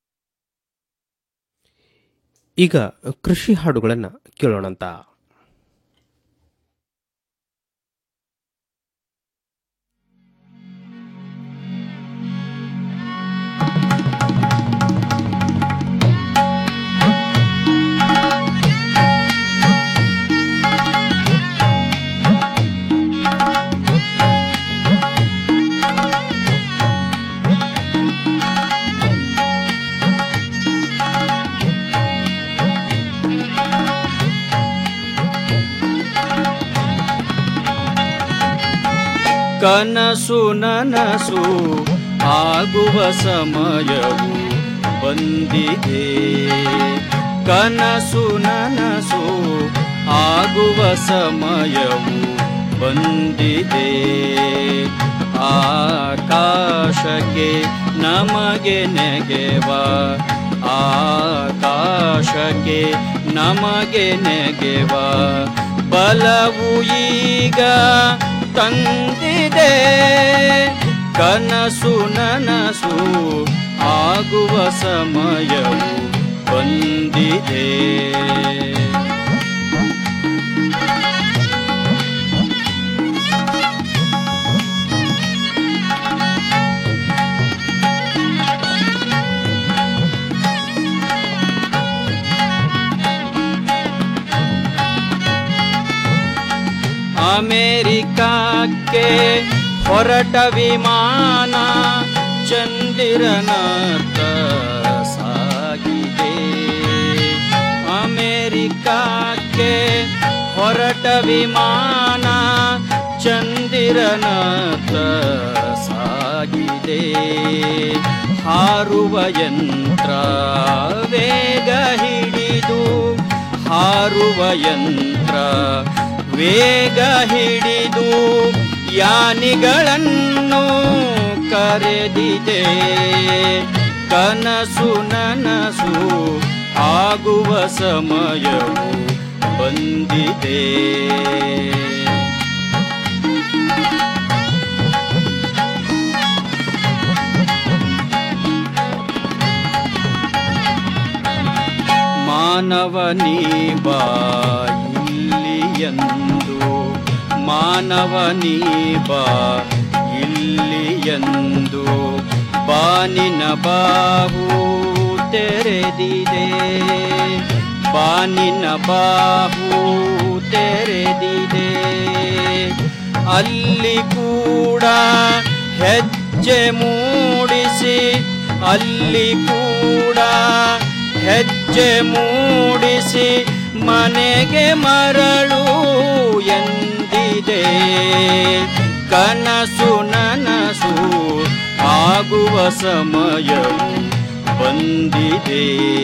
ಈಗ ಕೃಷಿ ಹಾಡುಗಳನ್ನು ಕೇಳೋಣಂತ ಕನಸು ನನಸು ಆಗುವ ಸಮಯವು ಬಂದಿದೆ ಕನಸು ನನಸು ಆಗುವ ಸಮಯವು ಬಂದಿದೆ ಆಕಾಶಕ್ಕೆ ನಮಗೆ ನೆಗೆವ ಆಕಾಶಕ್ಕೆ ನಮಗೆ ನೆಗೆವ ಬಲವು ಈಗ ತಂದಿದೆ ಕನಸು ನನಸು ಆಗುವ ಸಮಯವು ಬಂದಿದೆ ಅಮೆರಿಕಕ್ಕೆ ಹೊರಟ ವಿಮಾನ ಚಂದಿರನತ್ತ ಸಾಗಿದೆ ಅಮೆರಿಕಕ್ಕೆ ಹೊರಟ ವಿಮಾನ ಚಂದಿರನತ್ತ ಸಾಗಿದೆ ಹಾರುವ ಯಂತ್ರ ವೇಗ ಹಿಡಿದು ಹಾರುವ ಯಂತ್ರ ವೇಗ ಹಿಡಿದು ಯಾನಿಗಳನ್ನು ಕರೆದಿದೆ ಕನಸು ನನಸು ಆಗುವ ಸಮಯವು ಬಂದಿದೆ ಮಾನವನೀ ಬಾ ಇಲ್ಲಿಯಂದು ಮಾನವನೀ ಬಾ ಇಲ್ಲಿಯಂದು ಬಾನಿನ ಬಾಹು ತೆರೆದಿದೆ ಬಾನಿನ ಬಾಹು ತೆರೆದಿದೆ ಅಲ್ಲಿ ಕೂಡ ಹೆಜ್ಜೆ ಮೂಡಿಸಿ ಅಲ್ಲಿ ಕೂಡ ಹೆಜ್ಜೆ ಮೂಡಿಸಿ ಮನೆಗೆ ಮರಳು ಎಂದಿದೆ ಕನಸು ನನಸು ಆಗುವ ಸಮಯವು ಬಂದಿದೆ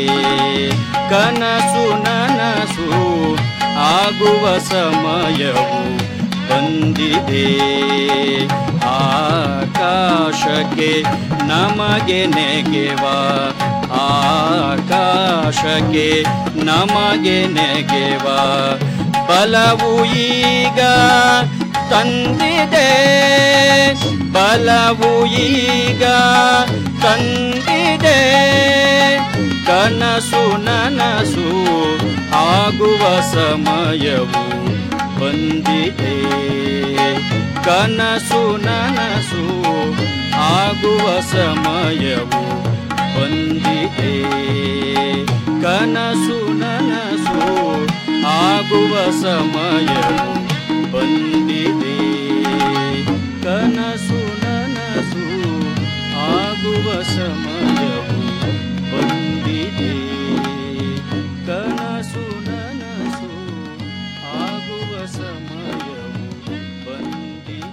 ಕನಸು ನನಸು ಆಗುವ ಸಮಯವು ಬಂದಿದೆ ಆಕಾಶಕ್ಕೆ ನಮಗೆ ನೆಗೆವ ಆಕಾಶಕ್ಕೆ ನಮಗೆ ನೆಗೆವ ಬಲವು ಈಗ ತಂದಿದೆ ಬಲವು ಈಗ ತಂದಿದೆ ಕನಸು ನನಸು ಆಗುವ ಸಮಯವು ಬಂದಿದೆ ಕನಸು ನನಸು ಆಗುವ ಸಮಯವು ಬಂದಿದೆ ಕನಸು ನನಸು ಆಗುವ ಸಮಯವು ಬಂದಿದೆ ಕನಸು ನನಸು ಆಗುವ ಸಮಯವು ಬಂದಿದೆ ಕನಸು ನನಸು ಆಗುವ ಸಮಯವು ಬಂದಿದೆ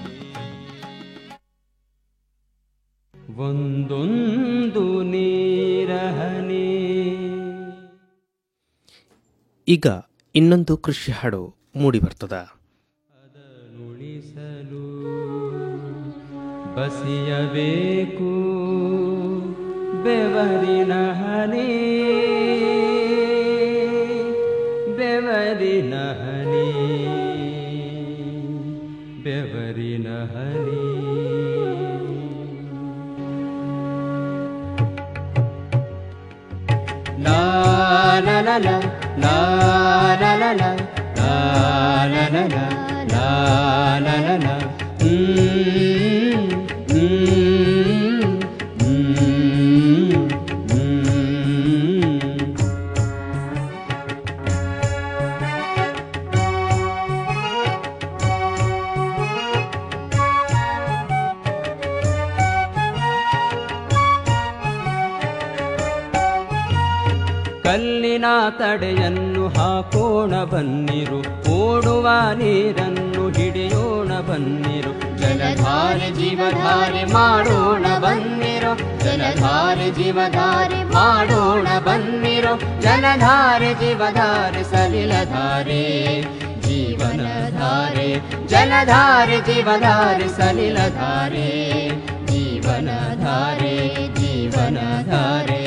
ಒಂದೊಂದು ನೀರಹನಿ ಈಗ ಇನ್ನೊಂದು ಕೃಷಿ ಹಾಡು ಮೂಡಿ ಬರ್ತದ ಉಳಿಸಲು ಬಸಿಯಬೇಕು ಬೆವರಿನ ಹನಿ ಬೆವರಿನ ಹನಿ ಬೆವರಿನ ಹನಿ ಲಾ la la la la la la la la la la la la la la la Mm, mm, mm, mm. ಕಲ್ಲಿನ ತಡೆಯನ್ನು ಹಾಕೋಣ ಬನ್ನಿರು ಓಡುವ ನೀರನ್ನು ಹಿಡಿಯೋಣ ಬನ್ನಿರು ಜಲಧಾರೆ ಜೀವಧಾರೆ ಮಾಡೋಣ ಬನ್ನಿರೋ ಜಲಧಾರೆ ಜೀವಧಾರೆ ಮಾಡೋಣ ಬನ್ನಿರೋ ಜಲಧಾರೆ ಜೀವಧಾರೆ ಸಲಿಲಧಾರೆ ಜೀವನಧಾರೆ ಜಲಧಾರೆ ಜೀವಧಾರೆ ಸಲಿಲಧಾರೆ ಜೀವನಧಾರೆ ಜೀವನಧಾರೆ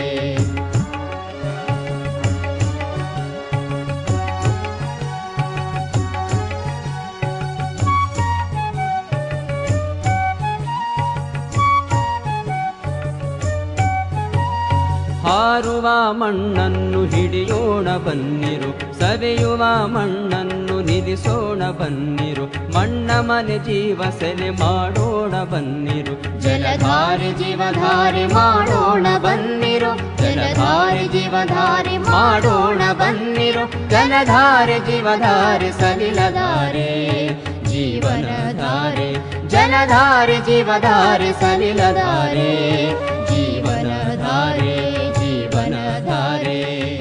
ಹಾರುವ ಮಣ್ಣನ್ನು ಹಿಡಿಯೋಣ ಬನ್ನಿರು ಸವೆಯುವ ಮಣ್ಣನ್ನು ನಿಲ್ಲಿಸೋಣ ಬನ್ನಿರು ಮಣ್ಣ ಮನೆ ಜೀವ ಸೆಲೆ ಮಾಡೋಣ ಬನ್ನಿರು ಜಲಧಾರೆ ಜೀವಧಾರೆ ಮಾಡೋಣ ಬನ್ನಿರು ಜಲಧಾರೆ ಜೀವಧಾರೆ ಮಾಡೋಣ ಬನ್ನಿರು ಜಲಧಾರೆ ಜೀವಧಾರೆ ಸಲಿಲಧಾರೆ ಜೀವನಧಾರೆ ಜಲಧಾರೆ ಜೀವಧಾರೆ ಸಲಿಲಧಾರೆ ಜೀವನಧಾರೆ ಜೀವನಧಾರೆ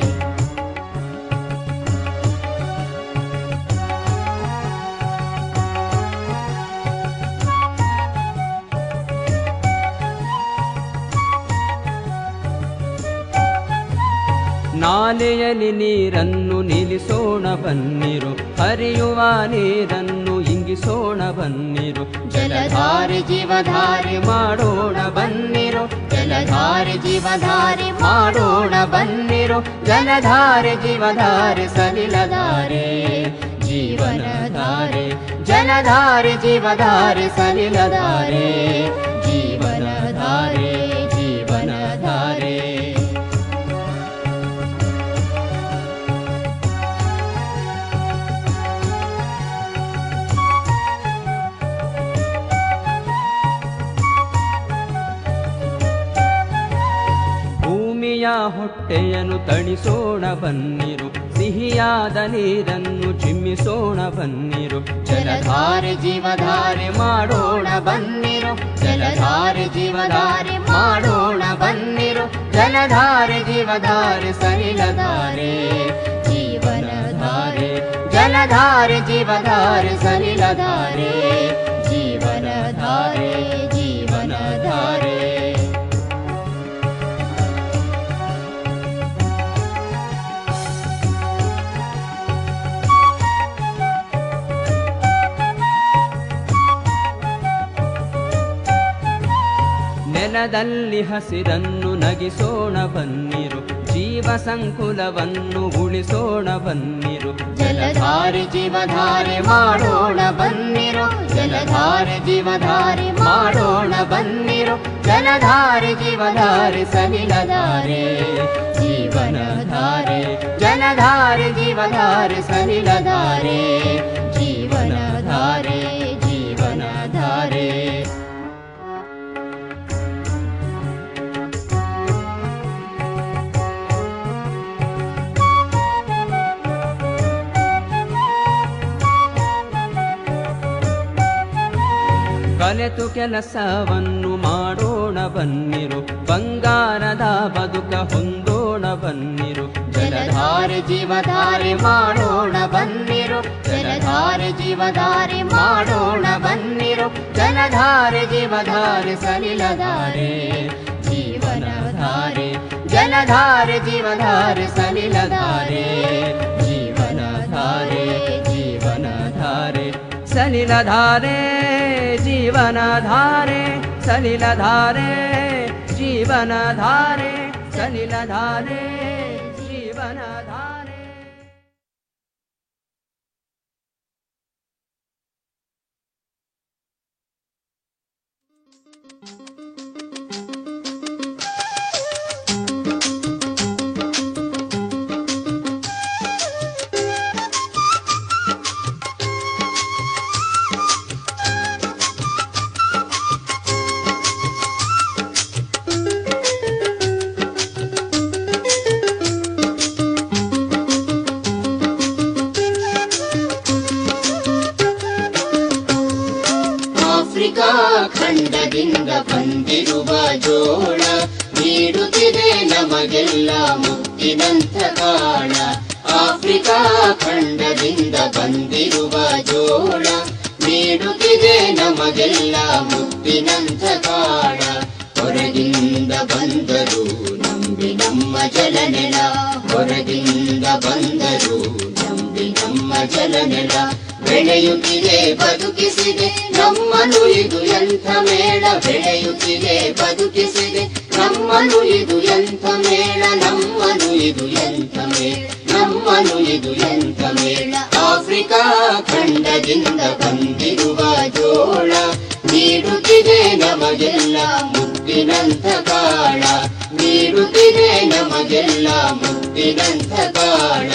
ನಾಲೆಯಲ್ಲಿ ನೀರನ್ನು ನಿಲ್ಲಿಸೋಣ ಬನ್ನಿರು ಹರಿಯುವ ನೀರನ್ನು ಇಂಗಿಸೋಣ ಬನ್ನಿರು ಜಲಧಾರೆ ಜೀವಧಾರೆ ಮಾಡೋಣ ಬನ್ನಿರು ಜಲಧಾರೆ ಜೀವಧಾರೆ ಮಾಡೋಣ ಬನ್ನಿರು ಜಲಧಾರೆ ಜೀವಧಾರೆ ಸಲಿಲಧಾರೆ ಜೀವನಧಾರೆ ಜಲಧಾರೆ ಜೀವಧಾರೆ ಸಲಿಲಧಾರೆ ಜೀವನಧಾರೆ ಜೀವನಧಾರೆ ಭೂಮಿಯ ಹೊಟ್ಟೆಯನ್ನು ತಣಿಸೋಣ ಬನ್ನಿರು ಸಿಹಿಯಾದ ನೀರನ್ನು ಚಿಮ್ಮಿಸೋಣ ಬನ್ನಿರು ಜಲಧಾರೆ ಜೀವಧಾರೆ ಮಾಡೋಣ ಬನ್ನಿರು ಜಲಧಾರೆ ಜೀವಧಾರೆ ಮಾಡೋಣ ಬನ್ನಿರು ಜಲಧಾರೆ ಜೀವಧಾರೆ ಸಲಿಲಧಾರೆ ಜೀವನಧಾರೆ ಜಲಧಾರೆ ಜೀವಧಾರೆ ಸಲಿಲಧಾರೆ ಜೀವನಧಾರೆ ಜೀವನಧಾರೆ ನೆಲದಲ್ಲಿ ಹಸಿರನ್ನು ನಗಿಸೋಣ ಬನ್ನಿರು ಜೀವ ಸಂಕುಲವನ್ನು ಉಳಿಸೋಣ ಬನ್ನಿರು ಜಲಧಾರೆ ಜೀವಧಾರೆ ಮಾಡೋಣ ಬನ್ನಿರು ಜಲಧಾರೆ ಜೀವಧಾರೆ ಮಾಡೋಣ ಬನ್ನಿರು ಜಲಧಾರೆ ಜೀವಧಾರೆ ಸಲಿಲಧಾರೆ ಜೀವನಧಾರೆ ಜಲಧಾರೆ ಜೀವಧಾರೆ ಸಲಿಲಧಾರೆ ಜೀವನಧಾರೆ ಜೀವನಧಾರೆ ಕಲೆತು ಕೆಲಸವನ್ನು ಮಾಡೋಣ ಬನ್ನಿರು ಬಂಗಾರದ ಬದುಕ ಹೊಂದೋಣ ಬನ್ನಿರು ಜಲಧಾರೆ ಜೀವಧಾರೆ ಮಾಡೋಣ ಬನ್ನಿರು ಜಲಧಾರೆ ಜೀವಧಾರೆ ಮಾಡೋಣ ಬನ್ನಿರು ಜಲಧಾರೆ ಜೀವಧಾರೆ ಸಲಿಲಧಾರೆ ಜೀವನಧಾರೆ ಜಲಧಾರೆ ಜೀವಧಾರೆ ಸಲಿಲಧಾರೆ ಜೀವನಧಾರೆ ಜೀವನಧಾರೆ ಸಲಿಲಧಾರೆ ಜೀವನಧಾರೆ ಸಲಿಲಧಾರೆ ಜೀವನಧಾರೆ ಸಲಿಲಧಾರೆ ಜೀವನಧಾರೆ ಆಫ್ರಿಕಾ ಖಂಡದಿಂದ ಬಂದಿರುವ ಜೋಳ ನೀಡುತ್ತಿದೆ ನಮಗೆಲ್ಲ ಮುತ್ತಿನಂಥ ಕಾಳ ಆಫ್ರಿಕಾ ಖಂಡದಿಂದ ಬಂದಿರುವ ಜೋಳ ನೀಡುತ್ತಿದೆ ನಮಗೆಲ್ಲ ಮುತ್ತಿನಂಥ ಕಾಡ ಹೊರಗಿಂದ ಬಂದರು ನಂಬಿ ನಮ್ಮ ಜಲನೆಲ ಹೊರಗಿಂದ ಬಂದರು ನಂಬಿ ನಮ್ಮ ಜಲನೆಲ ಬೆಳೆಯುತ್ತಿದೆ ಬದುಕಿಸಿದೆ ನಮ್ಮನು ಇದು ಎಂಥ ಮೇಳ ಬೆಳೆಯುತ್ತಿದೆ ಬದುಕಿಸಿದೆ ನಮ್ಮನು ಇದು ಎಂಥ ಮೇಳ ನಮ್ಮನು ಇದು ಎಂಥ ಮೇಳ ನಮ್ಮನು ಇದು ಎಂಥ ಮೇಳ ಆಫ್ರಿಕಾ ಖಂಡದಿಂದ ಬಂದಿರುವ ಜೋಳ ನೀಡುತ್ತಿದೆ ನಮಗೆಲ್ಲ ಮುತ್ತಿನಂಥ ಕಾಳ ನೀಡುತ್ತಿದೆ ನಮಗೆಲ್ಲ ಮುತ್ತಿನಂಥ ಕಾಳ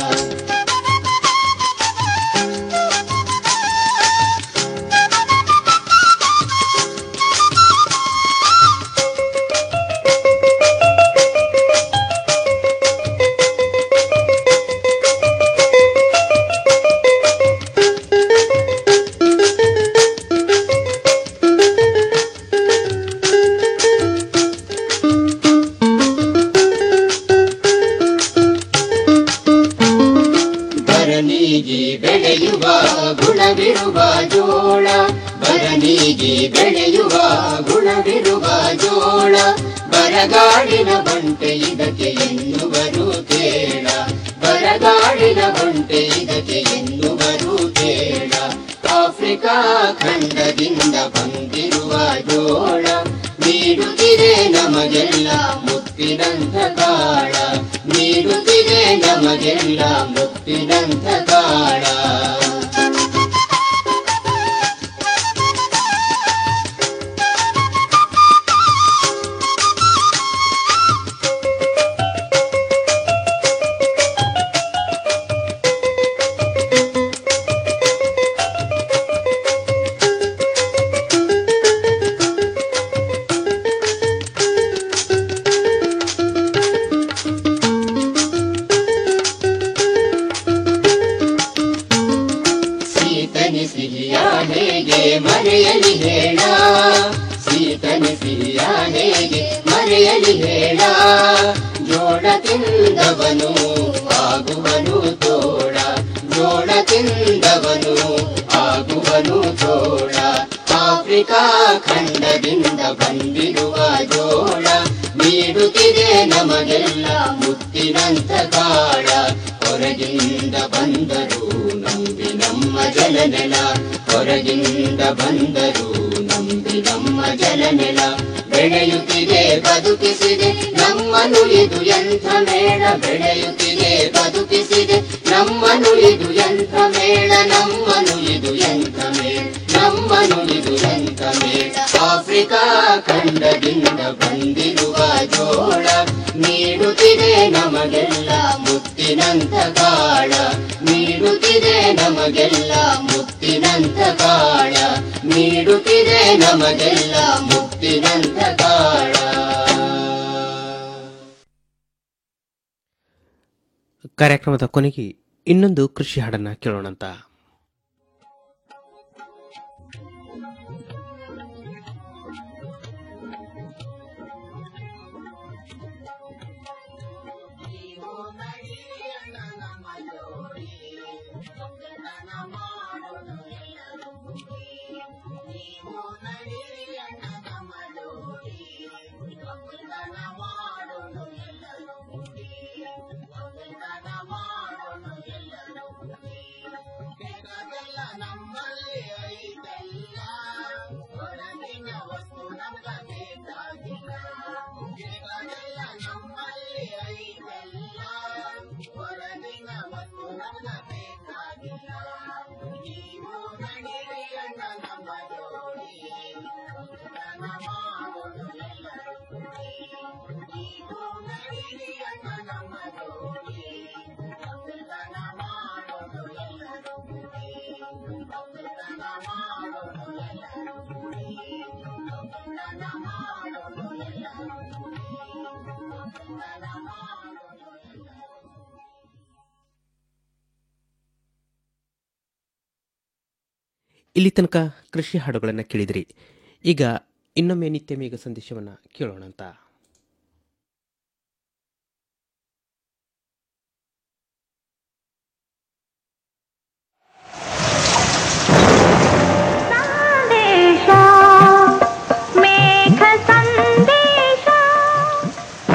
ಬರನೀಗಿ ಬೆಳೆಯುವ ಗುಣವಿರುವ ಜೋಳ ಬರನೀಗಿ ಬೆಳೆಯುವ ಗುಣವಿರುವ ಜೋಳ ಬರಗಾಡಿನ ಬಂಟೆ ಇದಕ್ಕೆ ಎನ್ನುವರು ಕೇಳ ಬರಗಾಡಿನ ಬಂಟೆ ಇದಕ್ಕೆ ಎನ್ನುವರು ಕೇಳ ಆಫ್ರಿಕಾ ಖಂಡದಿಂದ ಬಂದಿರುವ ಜೋಳ ನೀಡುತ್ತಿದೆ ನಮಗೆಲ್ಲ ಮುತ್ತಿನಂಥ ಕಾಳ ನೀಡುತ್ತಿದೆ ನಮಗೆಲ್ಲ ಮುತ್ತಿನಂಥ ಕಾಳ ಸೀತನಿ ಸಿಹಿಯ ಹೇಗೆ ಮರೆಯಲಿ ಹೇಳ ಸೀತನಿ ಸಿಹಿಯ ಹೇಗೆ ಮರೆಯಲಿ ಹೇಳ ಜೋಳ ತಿಂದವನು ಆಗುವನು ತೋಳ ಜೋಳ ತಿಂದವನು ಆಗುವನು ತೋಳ ಆಫ್ರಿಕಾ ಖಂಡದಿಂದ ಬಂದಿರುವ ಜೋಳ ನೀಡುತ್ತಿದೆ ನಮಗೆಲ್ಲ ಮುತ್ತಿನಂಥ ಕಾಳ ಹೊರಗಿಂದ ಬಂದರು ನಂಬಿ ನಮ್ಮ ಜಲನೆಲ ಹೊರಗಿಂದ ಬಂದರು ನಂಬಿ ನಮ್ಮ ಜಲನೆಲ ಬೆಳೆಯುತ್ತಿದೆ ಬದುಕಿಸಿದೆ ನಮ್ಮನು ಇದು ಎಂಥ ಮೇಳ ಬೆಳೆಯುತ್ತಿದೆ ಬದುಕಿಸಿದೆ ನಮ್ಮನು ಇದು ಎಂಥ ಮೇಳ ನಮ್ಮನು ಇದು ಎಂಥ ಮೇಳ ನಮ್ಮನು ಇದು ಎಂಥ ಮೇಳ ಆಫ್ರಿಕಾ ಖಂಡದಿಂದ ಬಂದಿರುವ ಜೋಳ ನೀಡುತ್ತಿದೆ ನಮಗೆಲ್ಲ ಮುತ್ತಿನಂಥ ಕಾಳ ನೀಡುತ್ತಿದೆ ನಮಗೆಲ್ಲ ಮುತ್ತಿನಂಥ ಕಾಳ ನೀಡುತ್ತಿದೆ ನಮಗೆಲ್ಲ ಮುತ್ತಿನಂಥ ಕಾಳ ಕಾರ್ಯಕ್ರಮದ ಕೊನೆಗೆ ಇನ್ನೊಂದು ಕೃಷಿ ಹಾಡನ್ನ ಕೇಳೋಣಂತ ಇಲ್ಲಿ ತನಕ ಕೃಷಿ ಹಾಡುಗಳನ್ನು ಕೇಳಿದ್ರಿ ಈಗ ಇನ್ನೊಮ್ಮೆ ನಿತ್ಯ ಮೇಘ ಸಂದೇಶವನ್ನು ಕೇಳೋಣಂತ